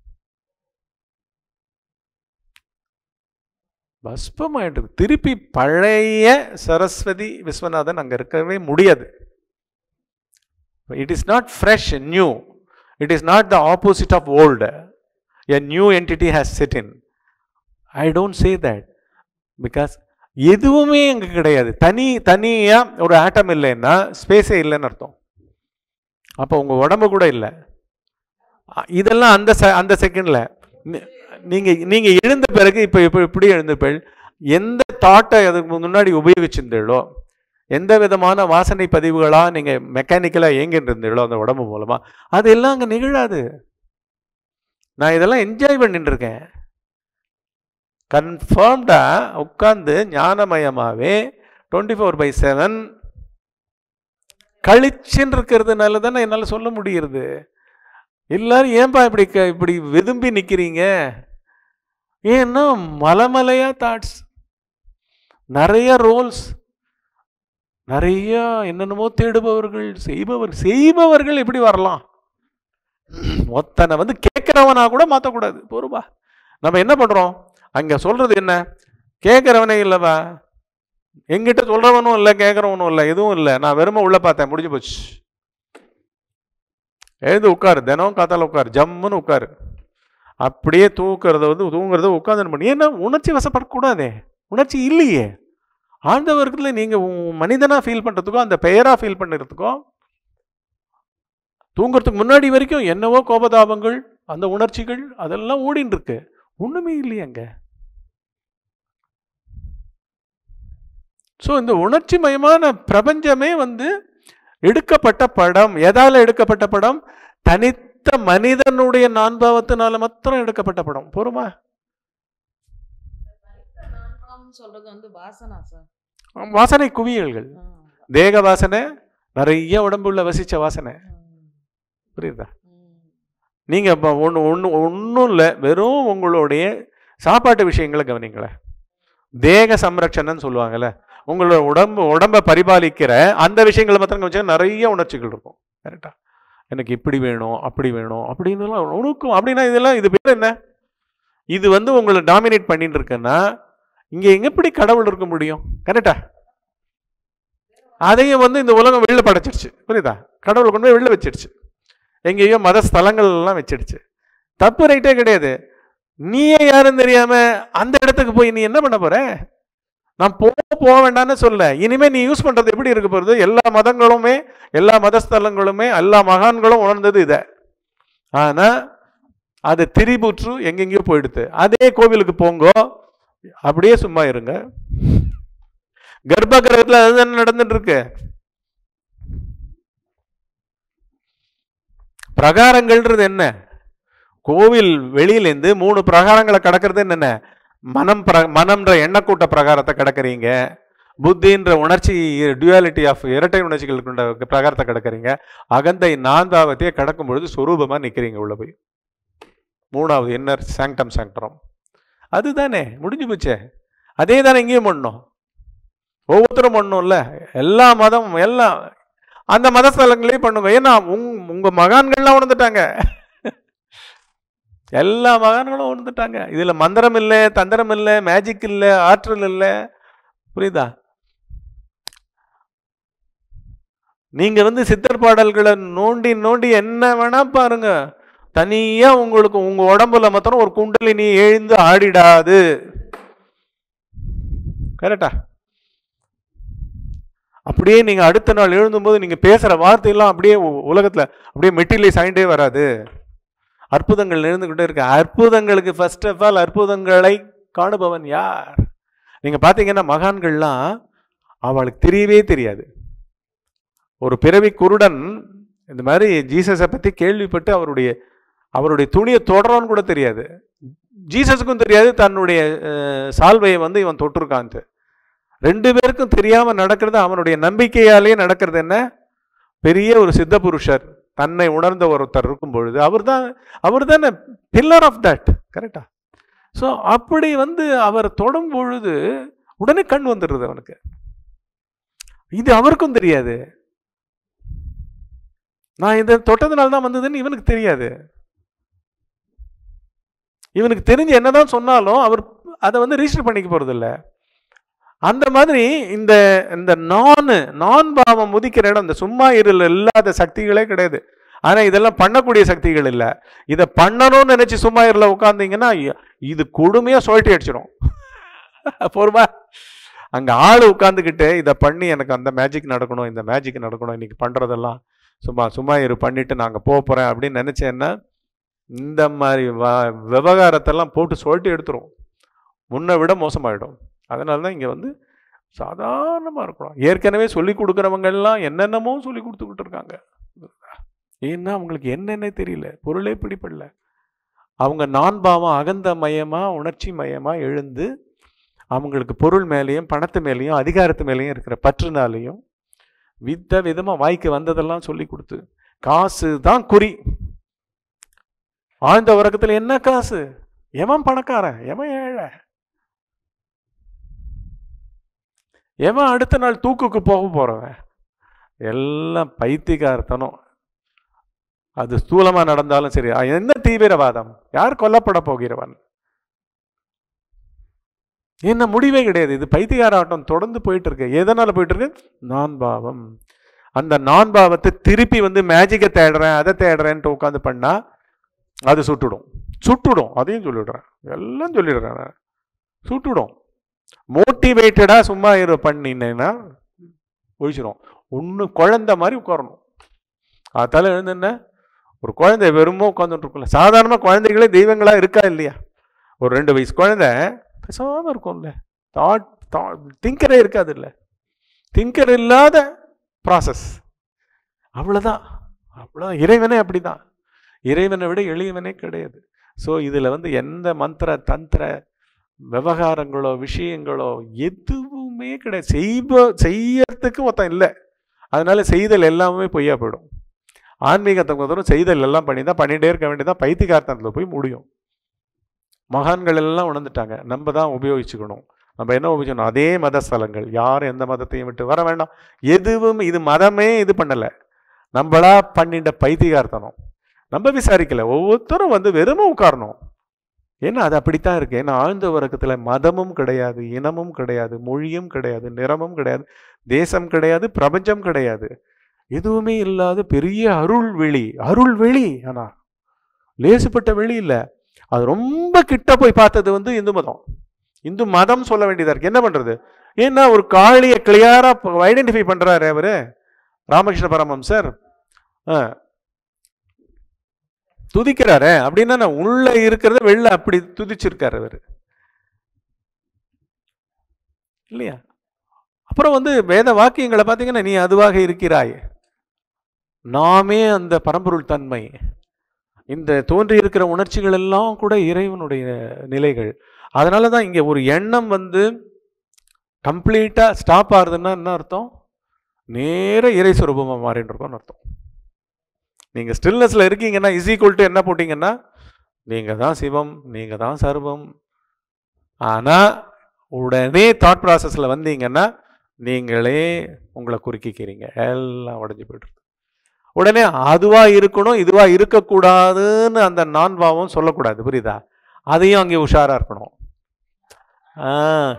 பஸ்பமாயிட்டு இருக்கு திருப்பி பழைய சரஸ்வதி விஸ்வநாதன் அங்கே இருக்கவே முடியாது it is not fresh new it is not the opposite of old a new entity has set in I don't say that because எதுவுமே அங்கே கிடையாது தனி தனியாக ஒரு ஆட்டம் இல்லைன்னா ஸ்பேஸே இல்லைன்னு அர்த்தம் அப்போ உங்கள் உடம்பு கூட இல்லை அ- இதெல்லாம் அந்த செ அந்த செகண்டில் நீங்கள் நீங்கள் எழுந்த பிறகு இப்போ இப்போ இப்படி எழுந்தப்பள் எந்த தாட்டை அதுக்கு முன்னாடி உபயோகிச்சிருந்தீங்களோ எந்த விதமான வாசனை பதிவுகளாக நீங்கள் மெக்கானிக்கலாக இயங்கிட்டு இருந்தீங்களோ அந்த உடம்பு மூலமாக அது எல்லாம் அங்கே நிகழாது நான் இதெல்லாம் என்ஜாய் பண்ணிட்டு இருக்கேன் கன்ஃபார்ம்டாக உட்காந்து ஞானமயமாகவே டுவெண்ட்டி ஃபோர் பை செவன் கழிச்சுன்னு இருக்கிறதுனால தானே என்னால் சொல்ல முடியுது எல்லாரும் ஏன்பா இப்படி க- இப்படி விரும்பி நிற்கிறீங்க ஏன்னா மலமலையா தாட்ஸ் நிறைய ரோல்ஸ் நிறைய என்னென்னமோ தேடுபவர்கள் செய்பவர் செய்பவர்கள் எப்படி வரலாம் ஒத்தனை வந்து கேட்கிறவனா கூட மாற்றக்கூடாது பொறுப்பா நம்ம என்ன பண்றோம் அங்க சொல்றது என்ன கேட்கிறவனே இல்லவா எங்கிட்ட சொல்றவனும் இல்லை கேட்கறவனும் இல்லை எதுவும் இல்லை நான் வெறுமை உள்ள பார்த்தேன் முடிஞ்சு போச்சு எழுந்து உட்காரு தினம் காத்தால உட்காரு ஜம்முன்னு உட்காரு அப்படியே தூக்குறத வந்து தூங்குறத உட்காந்து பண்ணி ஏன்னா உணர்ச்சி வசப்படக்கூடாதே உணர்ச்சி இல்லையே ஆழ்ந்த வர்க்கத்தில் நீங்கள் மனிதனாக ஃபீல் பண்ணுறதுக்கோ அந்த பெயராக ஃபீல் பண்ணுறதுக்கோ தூங்குறதுக்கு முன்னாடி வரைக்கும் என்னவோ கோபதாபங்கள் அந்த உணர்ச்சிகள் அதெல்லாம் ஓடின்னு இருக்கு ஒன்றுமே இல்லையே அங்க ஸோ இந்த உணர்ச்சி மயமான பிரபஞ்சமே வந்து எடுக்கப்பட்ட படம் எதால எடுக்கப்பட்ட படம் தனித்த மனிதனுடைய நான்பாவத்தினால மாத்திரம் எடுக்கப்பட்ட படம் போருமா நான்காம் சொல்றது வந்து வாசனா சார் வாசனை குவியல்கள் தேக வாசனை நிறைய உடம்புள்ள வசிச்ச வாசனை புரியுதா நீங்கள் இப்போ ஒன்று ஒன்று ஒன்றும் இல்லை வெறும் உங்களுடைய சாப்பாட்டு விஷயங்களை கவனிங்களேன் தேக சம்ரட்சணன்னு சொல்லுவாங்கல்ல உங்களோட உடம்பு உடம்பை பரிபாலிக்கிற அந்த விஷயங்களை மாத்திரம் கவனிச்சா நிறைய உணர்ச்சிகள் இருக்கும் கரெக்டா எனக்கு இப்படி வேணும் அப்படி வேணும் அப்படின்னுலாம் உனக்கும் அப்படின்னா இதெல்லாம் இது பேர் என்ன இது வந்து உங்களை டாமினேட் பண்ணிட்டு இருக்குன்னா இங்கே எப்படி கடவுள் இருக்க முடியும் கரெக்டா அதையும் வந்து இந்த உலகம் வெளில படைச்சிருச்சு புரியுதா கடவுளை கொண்டு போய் வெளில வச்சிருச்சு எங்கேயோ மத ஸ்தலங்கள் எல்லாம் வச்சிடுச்சு தப்பு ரைட்டே கிடையாது நீயே யாருன்னு தெரியாம அந்த இடத்துக்கு போய் நீ என்ன பண்ண போற நான் போ போக வேண்டாம்னு சொல்ல இனிமே நீ யூஸ் பண்றது எப்படி இருக்க போறது எல்லா மதங்களுமே எல்லா மதஸ்தலங்களுமே எல்லா மகான்களும் உணர்ந்தது இதை ஆனா அது திரிபுற்று எங்கெங்கேயோ போயிடுது அதே கோவிலுக்கு போங்கோ அப்படியே சும்மா இருங்க கர்ப்ப கிரகத்தில் அதுதான் நடந்துட்டு இருக்கு பிரகாரங்கள்ன்றது என்ன கோவில் வெளியிலேருந்து மூணு பிரகாரங்களை கடக்கிறது என்ன மனம் பிர மனம்ன்ற எண்ணக்கூட்ட பிரகாரத்தை கடக்குறீங்க புத்தின்ற உணர்ச்சி டியூவாலிட்டி ஆஃப் இரட்டை உணர்ச்சிகள் கொண்ட பிரகாரத்தை கடக்கிறீங்க அகந்தை நான்காவத்தையே கடக்கும் பொழுது சொரூபமாக நிற்கிறீங்க உள்ள போய் மூணாவது இன்னர் சாங்டம் சாங்டரம் அதுதானே முடிஞ்சு போச்சே அதே தானே இங்கேயும் பண்ணணும் ஒவ்வொருத்தரும் பண்ணணும்ல எல்லா மதமும் எல்லாம் அந்த மதஸ்தலங்களையும் பண்ணுங்க ஏன்னா உங் உங்க மகான்கள்லாம் உணர்ந்துட்டாங்க எல்லா மகான்களும் உணர்ந்துட்டாங்க இதுல மந்திரம் இல்லை தந்திரம் இல்லை மேஜிக் இல்லை ஆற்றல் இல்லை புரியுதா நீங்க வந்து சித்தர் பாடல்களை நோண்டி நோண்டி என்ன வேணா பாருங்க தனியா உங்களுக்கு உங்க உடம்புல மாத்திரம் ஒரு குண்டலினி எழுந்து ஆடிடாது கரெக்டா அப்படியே நீங்க அடுத்த நாள் எழுந்தும்போது நீங்க பேசுற வார்த்தையெல்லாம் அப்படியே உ- உலகத்துல அப்படியே மெட்டீரியலைஸ் ஆகிட்டே வராது அற்புதங்கள் எழுந்துகிட்டே இருக்கு அற்புதங்களுக்கு ஃபர்ஸ்ட் ஆஃப் ஆல் அற்புதங்களை காணுபவன் யார் நீங்க பாத்தீங்கன்னா மகான்கள்லாம் அவளுக்கு தெரியவே தெரியாது ஒரு பிறவி குருடன் இந்த மாதிரி ஜீசஸை பத்தி கேள்விப்பட்டு அவருடைய அவருடைய துணியை தொடரோன்னு கூட தெரியாது ஜீசஸுக்கும் தெரியாது தன்னுடைய அஹ், சால்வையை வந்து இவன் தொட்டிருக்கான்ட்டு ரெண்டு பேருக்கும் தெரியாம நடக்கிறது அவனுடைய நம்பிக்கையாலேயே நடக்கிறது என்ன பெரிய ஒரு சித்த புருஷர் தன்னை உணர்ந்த ஒருத்தர் இருக்கும் பொழுது அவர் தான் அவர் தானே பில்லர் ஆஃப் தட் கரெக்டா ஸோ அப்படி வந்து அவர் தொடும் பொழுது உடனே கண் வந்துடுது அவனுக்கு இது அவருக்கும் தெரியாது நான் இதை தொட்டதுனால தான் வந்ததுன்னு இவனுக்கு தெரியாது இவனுக்கு தெரிஞ்சு என்னதான் சொன்னாலும் அவர் அதை வந்து ரிஜிஸ்டர் பண்ணிக்க போறதில்ல அந்த மாதிரி இந்த இந்த நான் நான் பாவம் முதிக்கிற இடம் இந்த சும்மா இருள் இல்லாத சக்திகளே கிடையாது ஆனா இதெல்லாம் பண்ணக்கூடிய சக்திகள் இல்லை இதை பண்ணணும்னு நினைச்சு சும்மா இருள உட்காந்தீங்கன்னா இது கொடுமையா சொல்லிட்டு அடிச்சிடும் போருமா அங்க ஆள் உட்காந்துக்கிட்டு இதை பண்ணி எனக்கு அந்த மேஜிக் நடக்கணும் இந்த மேஜிக் நடக்கணும் இன்னைக்கு பண்றதெல்லாம் சும்மா சும்மா இரு பண்ணிட்டு நாங்க போக போறேன் அப்படின்னு நினைச்சேன்னா இந்த மாதிரி வ- விவகாரத்தெல்லாம் போட்டு சொல்லிட்டு எடுத்துரும் முன்னை விட மோசமாயிடும் அதனால தான் இங்கே வந்து சாதாரணமாக இருக்கணும் ஏற்கனவே சொல்லி கொடுக்குறவங்க எல்லாம் என்னென்னமோ சொல்லி கொடுத்துக்கிட்டு இருக்காங்க ஏன்னா அவங்களுக்கு என்னென்ன தெரியல பொருளே பிடிப்படல அவங்க நான் பாவம் அகந்த மயமா உணர்ச்சி மயமா எழுந்து அவங்களுக்கு பொருள் மேலேயும் பணத்து மேலேயும் அதிகாரத்து மேலேயும் இருக்கிற பற்றுனாலையும் வித்த விதமாக வாய்க்கு வந்ததெல்லாம் சொல்லி கொடுத்து காசு தான் குறி ஆழ்ந்த உறக்கத்தில் என்ன காசு எவன் பணக்காரன் எவன் ஏழை எவன் அடுத்த நாள் தூக்குக்கு போக போறவன் எல்லாம் பைத்தியக்காரத்தனம் அது ஸ்தூலமா நடந்தாலும் சரி அஹ் என்ன தீவிரவாதம் யார் கொல்லப்பட போகிறவன் என்ன முடிவே கிடையாது இது பைத்தியக்கார ஆட்டம் தொடர்ந்து போயிட்டு இருக்கு எதனால போயிட்டு இருக்கு நான் பாவம் அந்த நான் பாவத்தை திருப்பி வந்து மேஜிக்கை தேடுறேன் அதை தேடுறேன்ட்டு உட்காந்து பண்ணா அது சுட்டுடும் சுட்டுடும் அதையும் சொல்லிடுறேன் எல்லாம் சொல்லிடுறேன் நான். சுட்டுடும் மோட்டிவேட்டடா சும்மா இரு பண்ணினேன்னா ஒழிச்சிடும் ஒன்று குழந்தை மாதிரி உட்காரணும் அதால எழுந்துன்னா ஒரு குழந்தை வெறுமோ உட்காந்துட்டு இருக்கும்ல சாதாரணமாக குழந்தைகளே தெய்வங்களா இருக்கா இல்லையா ஒரு ரெண்டு வயசு குழந்தை பேசாம இருக்கும்ல தாட் திங்கரே இருக்காது இல்லை திங்கர் இல்லாத ப்ராசஸ் அவ்வளோதான் அவ்வளோ இறைவனே அப்படிதான் இறைவனை விட எளியவனே கிடையாது ஸோ இதில் வந்து எந்த மந்திர தந்திர விவகாரங்களோ விஷயங்களோ எதுவுமே கிடையாது செய்ப செய்யறதுக்கு ஒருத்தன் இல்லை அதனால செய்தல் எல்லாமே பொய்யா போயிடும் ஆன்மீகத்தை பொறுத்தவரை செய்தல் எல்லாம் பண்ணி தான் பண்ணிகிட்டே இருக்க வேண்டியதான் பைத்தியகார்த்தனத்தில் போய் முடியும் மகான்கள் எல்லாம் உணர்ந்துட்டாங்க நம்ம தான் உபயோகிச்சுக்கணும் நம்ம என்ன உபயோகிக்கணும் அதே மத ஸ்தலங்கள் யாரும் எந்த மதத்தையும் விட்டு வர வேண்டாம் எதுவும் இது மதமே இது பண்ணலை நம்மளா பண்ணிட்ட பைத்தியகார்த்தனம் நம்ம விசாரிக்கல ஒவ்வொருத்தரும் வந்து வெறுமை உட்காரணும் ஏன்னா அது அப்படித்தான் இருக்கு ஏன்னா ஆழ்ந்த உறக்கத்துல மதமும் கிடையாது இனமும் கிடையாது மொழியும் கிடையாது நிறமும் கிடையாது தேசம் கிடையாது பிரபஞ்சம் கிடையாது எதுவுமே இல்லாத பெரிய அருள் வெளி அருள் வெளி ஆனா லேசுப்பட்ட வெளி இல்லை அது ரொம்ப கிட்ட போய் பார்த்தது வந்து இந்து மதம் இந்து மதம் சொல்ல வேண்டியதா இருக்கு என்ன பண்றது ஏன்னா ஒரு காளியை கிளியரா ஐடென்டிஃபை பண்றாரு அவரு ராமகிருஷ்ண பரமஹம்சர் ஆ துதிக்கிறாரு அப்படின்னா நான் உள்ள இருக்கிறத வெளில அப்படி துதிச்சிருக்காரு அவர் இல்லையா அப்புறம் வந்து வேத வாக்கியங்களை பார்த்தீங்கன்னா நீ அதுவாக இருக்கிறாய் நாமே அந்த பரம்பொருள் தன்மை இந்த தோன்றி இருக்கிற உணர்ச்சிகள் எல்லாம் கூட இறைவனுடைய நிலைகள் அதனால தான் இங்கே ஒரு எண்ணம் வந்து கம்ப்ளீட்டாக ஸ்டாப் ஆகுதுன்னா என்ன அர்த்தம் நேர இறை சுரூபமாக மாறின்னு இருக்கோம்னு அர்த்தம் நீங்கள் ஸ்டில்னஸில் இருக்கீங்கன்னா இஸ் ஈக்குவல் டு என்ன போட்டிங்கன்னா நீங்கள் தான் சிவம் நீங்கள் தான் சர்வம் ஆனால் உடனே தாட் ப்ராசஸில் வந்தீங்கன்னா நீங்களே உங்களை குறுக்கிக்கிறீங்க எல்லாம் உடஞ்சி போய்ட்டு உடனே அதுவாக இருக்கணும் இதுவாக இருக்கக்கூடாதுன்னு அந்த நான் பாவம் சொல்லக்கூடாது புரியுதா அதையும் அங்கே உஷாராக இருக்கணும் ஆ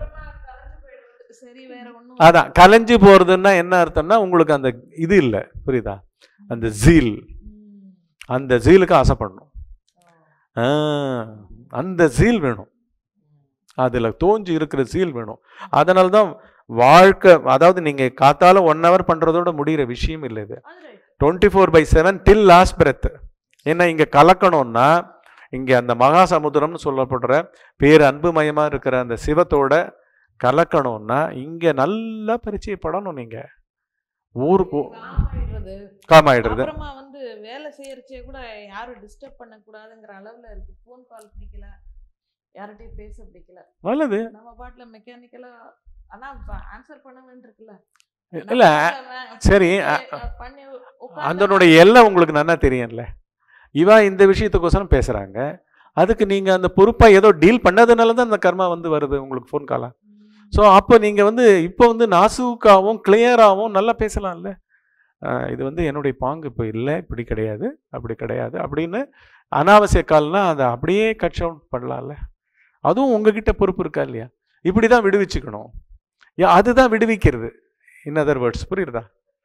சரி வேற ஒண்ணும் அதான் கலைஞ்சு போகிறதுன்னா என்ன அர்த்தம்னா உங்களுக்கு அந்த இது இல்லை புரியுதா அந்த ஜீல் ம். அந்த ஜீலுக்கு ஆசைப்படணும் ஆ, அந்த ஜீல் வேணும் அதில் தோஞ்சு இருக்கிற சீல் வேணும் அதனால தான் வாழ்க்கை அதாவது நீங்கள் காத்தால ஒன் ஹவர் பண்ணுறதோட முடிகிற விஷயம் இல்லை இது அது right. Twenty four by seven till last breath ஏன்னா இங்கே கலக்கணும்னா இங்கே அந்த மகா சமுத்திரம்னு சொல்லப்படுற பேர் அன்புமயமாக இருக்கிற அந்த சிவத்தோட கலக்கணும்னா இங்கே நல்லா பரிச்சயப்படணும் நீங்கள் ஊருக்கு calm ஆயிடுறது. காமாயிடுறது அப்புறமா வந்து வேலை செய்யறச்சே கூட யாரும் டிஸ்டர்ப் பண்ண கூடாதுங்கிற அளவுல இருக்கு ஃபோன் கால் பிடிக்கல யார்கிட்டயும் பேச பிடிக்கல நல்லது நம்ம பாட்டுல மெக்கானிக்கலா ஆனா ஆன்சர் பண்ண வேண்டியிருக்குல்ல இல்லை நம்ம வே- சரி அஹ் பண்ணி உட்கார்ந்தா- அதனுடைய எல்லை உங்களுக்கு நல்லா தெரியும்ல இவா இந்த விஷயத்துக்கோசரம் பேசுகிறாங்க அதுக்கு நீங்கள் அந்த பொறுப்பாக ஏதோ டீல் பண்ணதுனால தான் அந்த கர்மா வந்து வருது உங்களுக்கு ஃபோன் காலாக ம். ஸோ அப்போ நீங்கள் வந்து இப்போ வந்து நாசூக்காகவும் கிளியராகவும் நல்லா பேசலாம்ல ஆஹ் இது வந்து என்னுடைய பாங்கு இப்போ இல்லை இப்படி கிடையாது அப்படி கிடையாது அப்படின்னு அனாவசிய கால்னா அதை அப்படியே கட் அவுட் பண்ணலாம்ல அதுவும் உங்ககிட்ட பொறுப்பு இருக்கா இல்லையா இப்படி தான் விடுவிச்சுக்கணும் யா, அதுதான் விடுவிக்கிறது இன் அதர் வேர்ட்ஸ் புரியுறதா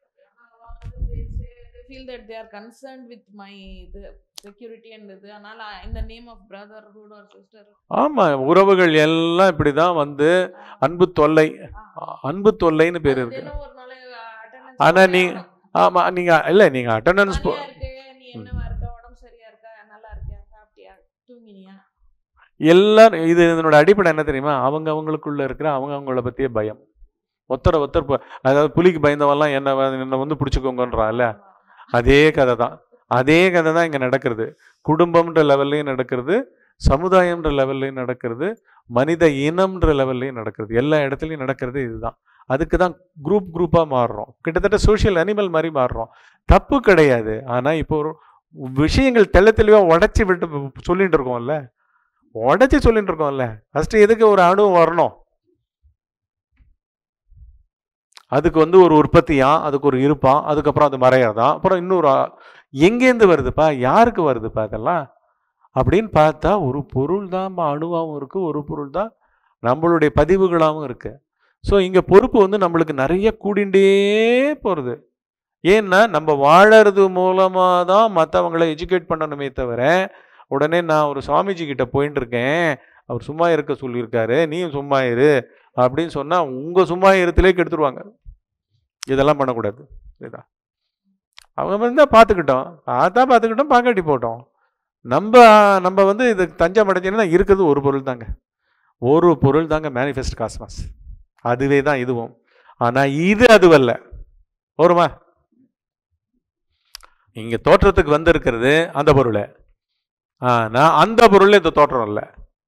they feel that they are concerned with my இது security and இது அதனால in the name of brotherhood or sister ஆமாம் உறவுகள் எல்லாம் இப்படி தான் வந்து அன்பு தொல்லை அன்பு தொல்லைன்னு பேர் இருக்கு தினம் ஒரு நாள் attendance ஆனா போட்டே நீ- ஆகணும். ஆமாம் நீங்கள் இல்லை நீங்கள் அட்டண்டன்ஸ் போ ஜாலியா இருக்க, நீ என்னவா இருக்க உடம்பு சரியா இருக்கா நல்லா இருக்கியா சாப்பிட்டியா தூங்கினியா எல்லாரும் இது இதனோட அடிப்படை என்ன தெரியுமா அவங்க அவங்களுக்குள்ள இருக்கிற அவங்க அவங்கள பற்றிய பயம் ஒருத்தரை ஒருத்தர் ப- அதாவது புலிக்கு பயந்தவன்லாம் என்ன வ- என்னை வந்து பிடிச்சிக்கோங்கன்றான்ல அதே கதை தான் அதே கதை தான் இங்கே நடக்கிறது குடும்பம்ன்ற லெவல்லையும் நடக்கிறது சமுதாயம்ன்ற லெவல்லையும் நடக்கிறது மனித இனம்ன்ற லெவல்லையும் நடக்கிறது எல்லா இடத்துலையும் நடக்கிறது இதுதான் அதுக்கு தான் குரூப் குரூப்பாக மாறுறோம் கிட்டத்தட்ட சோஷியல் அனிமல் மாதிரி மாறுறோம் தப்பு கிடையாது ஆனால் இப்போ ஒரு விஷயங்கள் தெள்ள தெளிவாக உடச்சி விட்டு சொல்லிட்டு இருக்கோம்ல உடச்சி சொல்லிட்டு இருக்கோம்ல ஃபஸ்ட்டு எதுக்கு ஒரு அணு வரணும் அதுக்கு வந்து ஒரு உற்பத்தியாம் அதுக்கு ஒரு இருப்பான் அதுக்கப்புறம் அது மறையாதான் அப்புறம் இன்னொரு ஆ- எங்கேருந்து வருதுப்பா யாருக்கு வருதுப்பா இதெல்லாம் அப்படின்னு பார்த்தா ஒரு பொருள் தான் அணுவாகவும் இருக்குது ஒரு பொருள் தான் நம்மளுடைய பதிவுகளாகவும் இருக்கு ஸோ இங்கே பொறுப்பு வந்து நம்மளுக்கு நிறைய கூடிண்டே போகிறது ஏன்னா நம்ம வாழறது மூலமாக தான் மற்றவங்களை எஜுகேட் பண்ணணுமே தவிர உடனே நான் ஒரு சுவாமிஜி கிட்ட போயின்னு இருக்கேன் அவர் சும்மா இருக்க சொல்லியிருக்காரு நீயும் சும்மா இரு அப்படின்னு சொன்னால் உங்கள் சும்மா இருத்திலே கெடுத்துருவாங்க இதெல்லாம் பண்ணக்கூடாது சரிதா அவங்க வந்து பார்த்துக்கிட்டோம் பார்த்தா பார்த்துக்கிட்டோம் பார்க்காட்டி போட்டோம் நம்ம நம்ம வந்து இது தஞ்சம் அடைஞ்சிங்கன்னா இருக்கிறது ஒரு பொருள் தாங்க ஒரு பொருள் தாங்க மேனிஃபெஸ்ட் காஸ்மாஸ் அதுவே தான் இதுவும் ஆனால் இது அதுவல்ல வருமா இங்கே தோற்றத்துக்கு வந்திருக்கிறது அந்த பொருளை ஆனால் அந்த பொருள் இந்த தோற்றம் இல்லை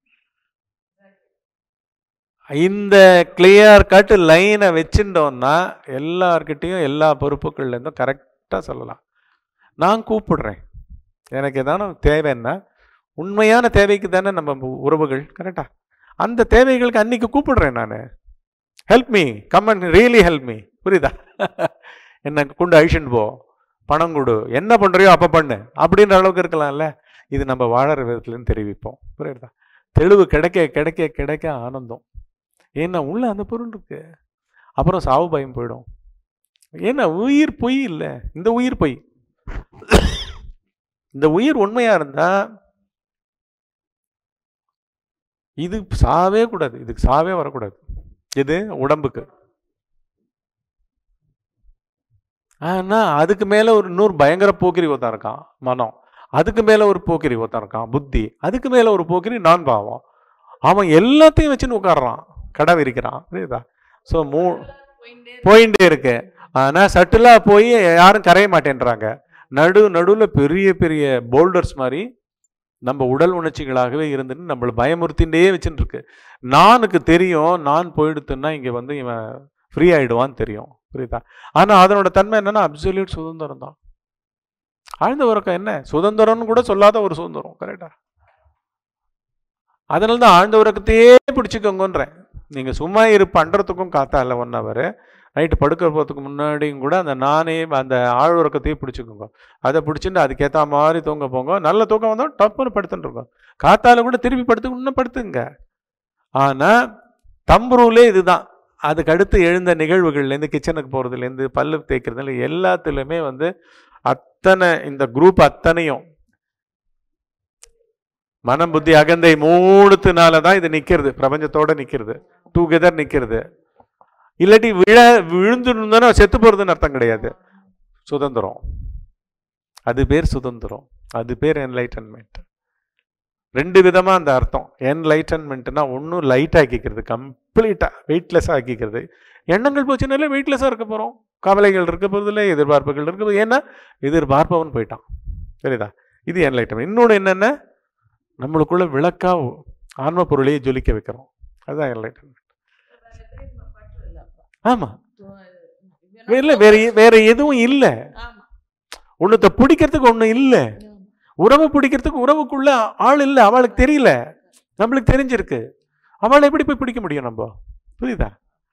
இந்த கிளியர் கட் லைனை வச்சுட்டோம்னா எல்லார்கிட்டேயும் எல்லா பொறுப்புகள்லேருந்தும் கரெக்டாக சொல்லலாம் நான் கூப்பிடுறேன் எனக்கு எதான தேவைன்னா உண்மையான தேவைக்கு தானே நம்ம உறவுகள் கரெக்டா அந்த தேவைகளுக்கு அன்னைக்கு கூப்பிடுறேன் நான் help me come and really help me புரியுதா என்ன கொண்டு அழிச்சுன்னு போ பணம் கொடு என்ன பண்ணுறியோ அப்போ பண்ணு அப்படின்ற அளவுக்கு இருக்கலாம்ல இது நம்ம வாழற விதத்துலன்னு தெரிவிப்போம் புரியுதா தெளிவு கிடைக்க கிடைக்க கிடைக்க ஆனந்தம் ஏன்னா உள்ள அந்த பொருள் இருக்கு அப்புறம் சாவு பயம் போயிடும் ஏன்னா உயிர் பொய் இல்லை இந்த உயிர் பொய் இந்த உயிர் உண்மையா இருந்தா இது சாவே கூடாது இதுக்கு சாவே வரக்கூடாது இது உடம்புக்கு ஆனா அதுக்கு மேல ஒரு இன்னொரு பயங்கர போக்கிரி ஒருத்தன் இருக்கான் மனம் அதுக்கு மேல ஒரு போக்கிரி ஒருத்தன் இருக்கான் புத்தி அதுக்கு மேல ஒரு போக்கிரி நான் பாவம் அவன் எல்லாத்தையும் வச்சுன்னு உட்காடுறான் கடை விரிக்கிறான் புரியுதா ஸோ மூ போயிட்டே போயிட்டே இருக்கு ஆனால் சட்டிலாக போய் யாரும் கரைய மாட்டேன்றாங்க நடு நடுவில் பெரிய பெரிய போல்டர்ஸ் மாதிரி நம்ம உடல் உணர்ச்சிகளாகவே இருந்துட்டு நம்மளை பயமுறுத்தின்றே வச்சுட்டு இருக்கு நானுக்கு தெரியும் நான் போயிடுத்துன்னா இங்கே வந்து இவன் ஃப்ரீ ஆயிடுவான்னு தெரியும் புரியுதா ஆனால் அதனோட தன்மை என்னன்னா அப்சல்யூட் சுதந்திரம் தான் ஆழ்ந்த உறக்கம் என்ன சுதந்திரம்னு கூட சொல்லாத ஒரு சுதந்திரம் கரெக்டா அதனால தான் ஆழ்ந்த உறக்கத்தையே பிடிச்சிக்கோங்கன்றேன் நீங்கள் சும்மா இரு பண்ணுறதுக்கும் காத்தால ஒன் ஹவர் நைட்டு படுக்க போகிறதுக்கு முன்னாடியும் கூட அந்த நானே அந்த ஆழ் உறக்கத்தையே பிடிச்சிக்கோங்க அதை பிடிச்சிட்டு அதுக்கேற்ற மாதிரி தூங்க போங்க நல்ல தூக்கம் வந்தால் டப்புன்னு படுத்துட்டு இருக்கோம் காத்தால கூட திருப்பி படுத்து இன்னும் படுத்துங்க ஆனால் தம்புரூலே இதுதான் அதுக்கு அடுத்து எழுந்த நிகழ்வுகள்லேருந்து கிச்சனுக்கு போகிறதுலேருந்து பல்லு தேய்க்கிறதுல எல்லாத்துலேயுமே வந்து அத்தனை இந்த குரூப் அத்தனையும் மனம் புத்தி அகந்தை மூணுத்துனால தான் இது நிற்கிறது பிரபஞ்சத்தோட நிற்கிறது டூகெதர் நிற்கிறது இல்லாட்டி விழ விழுந்துருந்தோன்னா செத்து போகிறதுன்னு அர்த்தம் கிடையாது சுதந்திரம் அது பேர் சுதந்திரம் அது பேர் என்லைட்டன்மெண்ட் ரெண்டு விதமாக அந்த அர்த்தம் என்லைட்டன்மெண்ட்னா ஒன்றும் லைட் ஆக்கிக்கிறது கம்ப்ளீட்டாக வெயிட்லெஸ்ஸாக ஆக்கிக்கிறது எண்ணங்கள் போச்சுனாலே வெயிட்லெஸ்ஸாக இருக்க போகிறோம் கவலைகள் இருக்க போகிறதில்ல எதிர்பார்ப்புகள் இருக்க போகுது ஏன்னா எதிர்பார்ப்பவன் போயிட்டான் சரிதா இது என்லைட்டன்மெண்ட் இன்னொன்று என்னென்ன நம்மளுக்குள்ள விளக்கா ஆன்ம பொருளையே ஜொலிக்க வைக்கிறோம் அதுதான் என்லைட்டன்மெண்ட் ஆமாம் இல்லை வேற எ- வேற எதுவும் இல்லை ஆமா ஒன்றுத்த பிடிக்கிறதுக்கு ஒன்றும் இல்லை ஆமா. உறவு பிடிக்கிறதுக்கு உறவுக்குள்ள ஆள் இல்லை அவளுக்கு தெரியல நம்மளுக்கு தெரிஞ்சிருக்கு அவளை எப்படி போய் பிடிக்க முடியும் நம்ம புரியுதா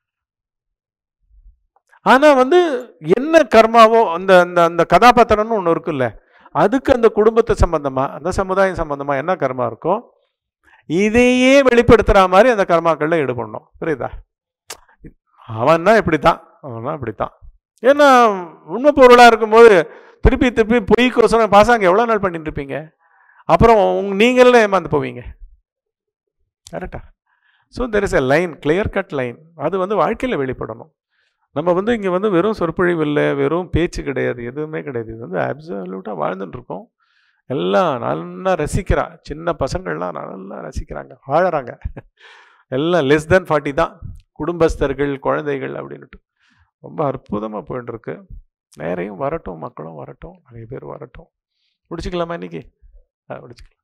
ஆனா வந்து என்ன கர்மாவோ அந்த அந்த அந்த கதாபாத்திரம்னு ஒன்று இருக்குல்ல அதுக்கு அந்த குடும்பத்தை சம்பந்தமா அந்த சமுதாயம் சம்பந்தமா என்ன கர்மா இருக்கோ இதையே வெளிப்படுத்துற மாதிரி அந்த கர்மாக்கள்ல ஈடுபடணும் புரியுதா அவன்னா இப்படித்தான் அவன்னா இப்படித்தான் ஏன்னா உண்மை பொருளா இருக்கும்போது திருப்பி திருப்பி பொய்க்கோசரம் பாசாங்க எவ்வளோ நாள் பண்ணிட்டு இருப்பீங்க அப்புறம் உங்க நீங்களே ஏமாந்து போவீங்க கரெக்டா so there is a line clear cut line அது வந்து வாழ்க்கையில் வெளிப்படணும் நம்ம வந்து இங்கே வந்து வெறும் சொற்பொழிவு இல்லை வெறும் பேச்சு கிடையாது எதுவுமே கிடையாது இது வந்து அப்சல்யூட்டாக வாழ்ந்துட்டு இருக்கோம் எல்லாம் நல்லா ரசிக்கிறா சின்ன பசங்கள்லாம் நல்லா ரசிக்கிறாங்க வாழறாங்க எல்லாம் லெஸ் தென் ஃபார்ட்டி தான் குடும்பஸ்தர்கள் குழந்தைகள் அப்படின்னுட்டு ரொம்ப அற்புதமாக போயிட்டு இருக்கு நேரையும் வரட்டும் மக்களும் வரட்டும் நிறைய பேர் வரட்டும் முடிச்சுக்கலாமா இன்னைக்கு ஆ முடிச்சுக்கலாம்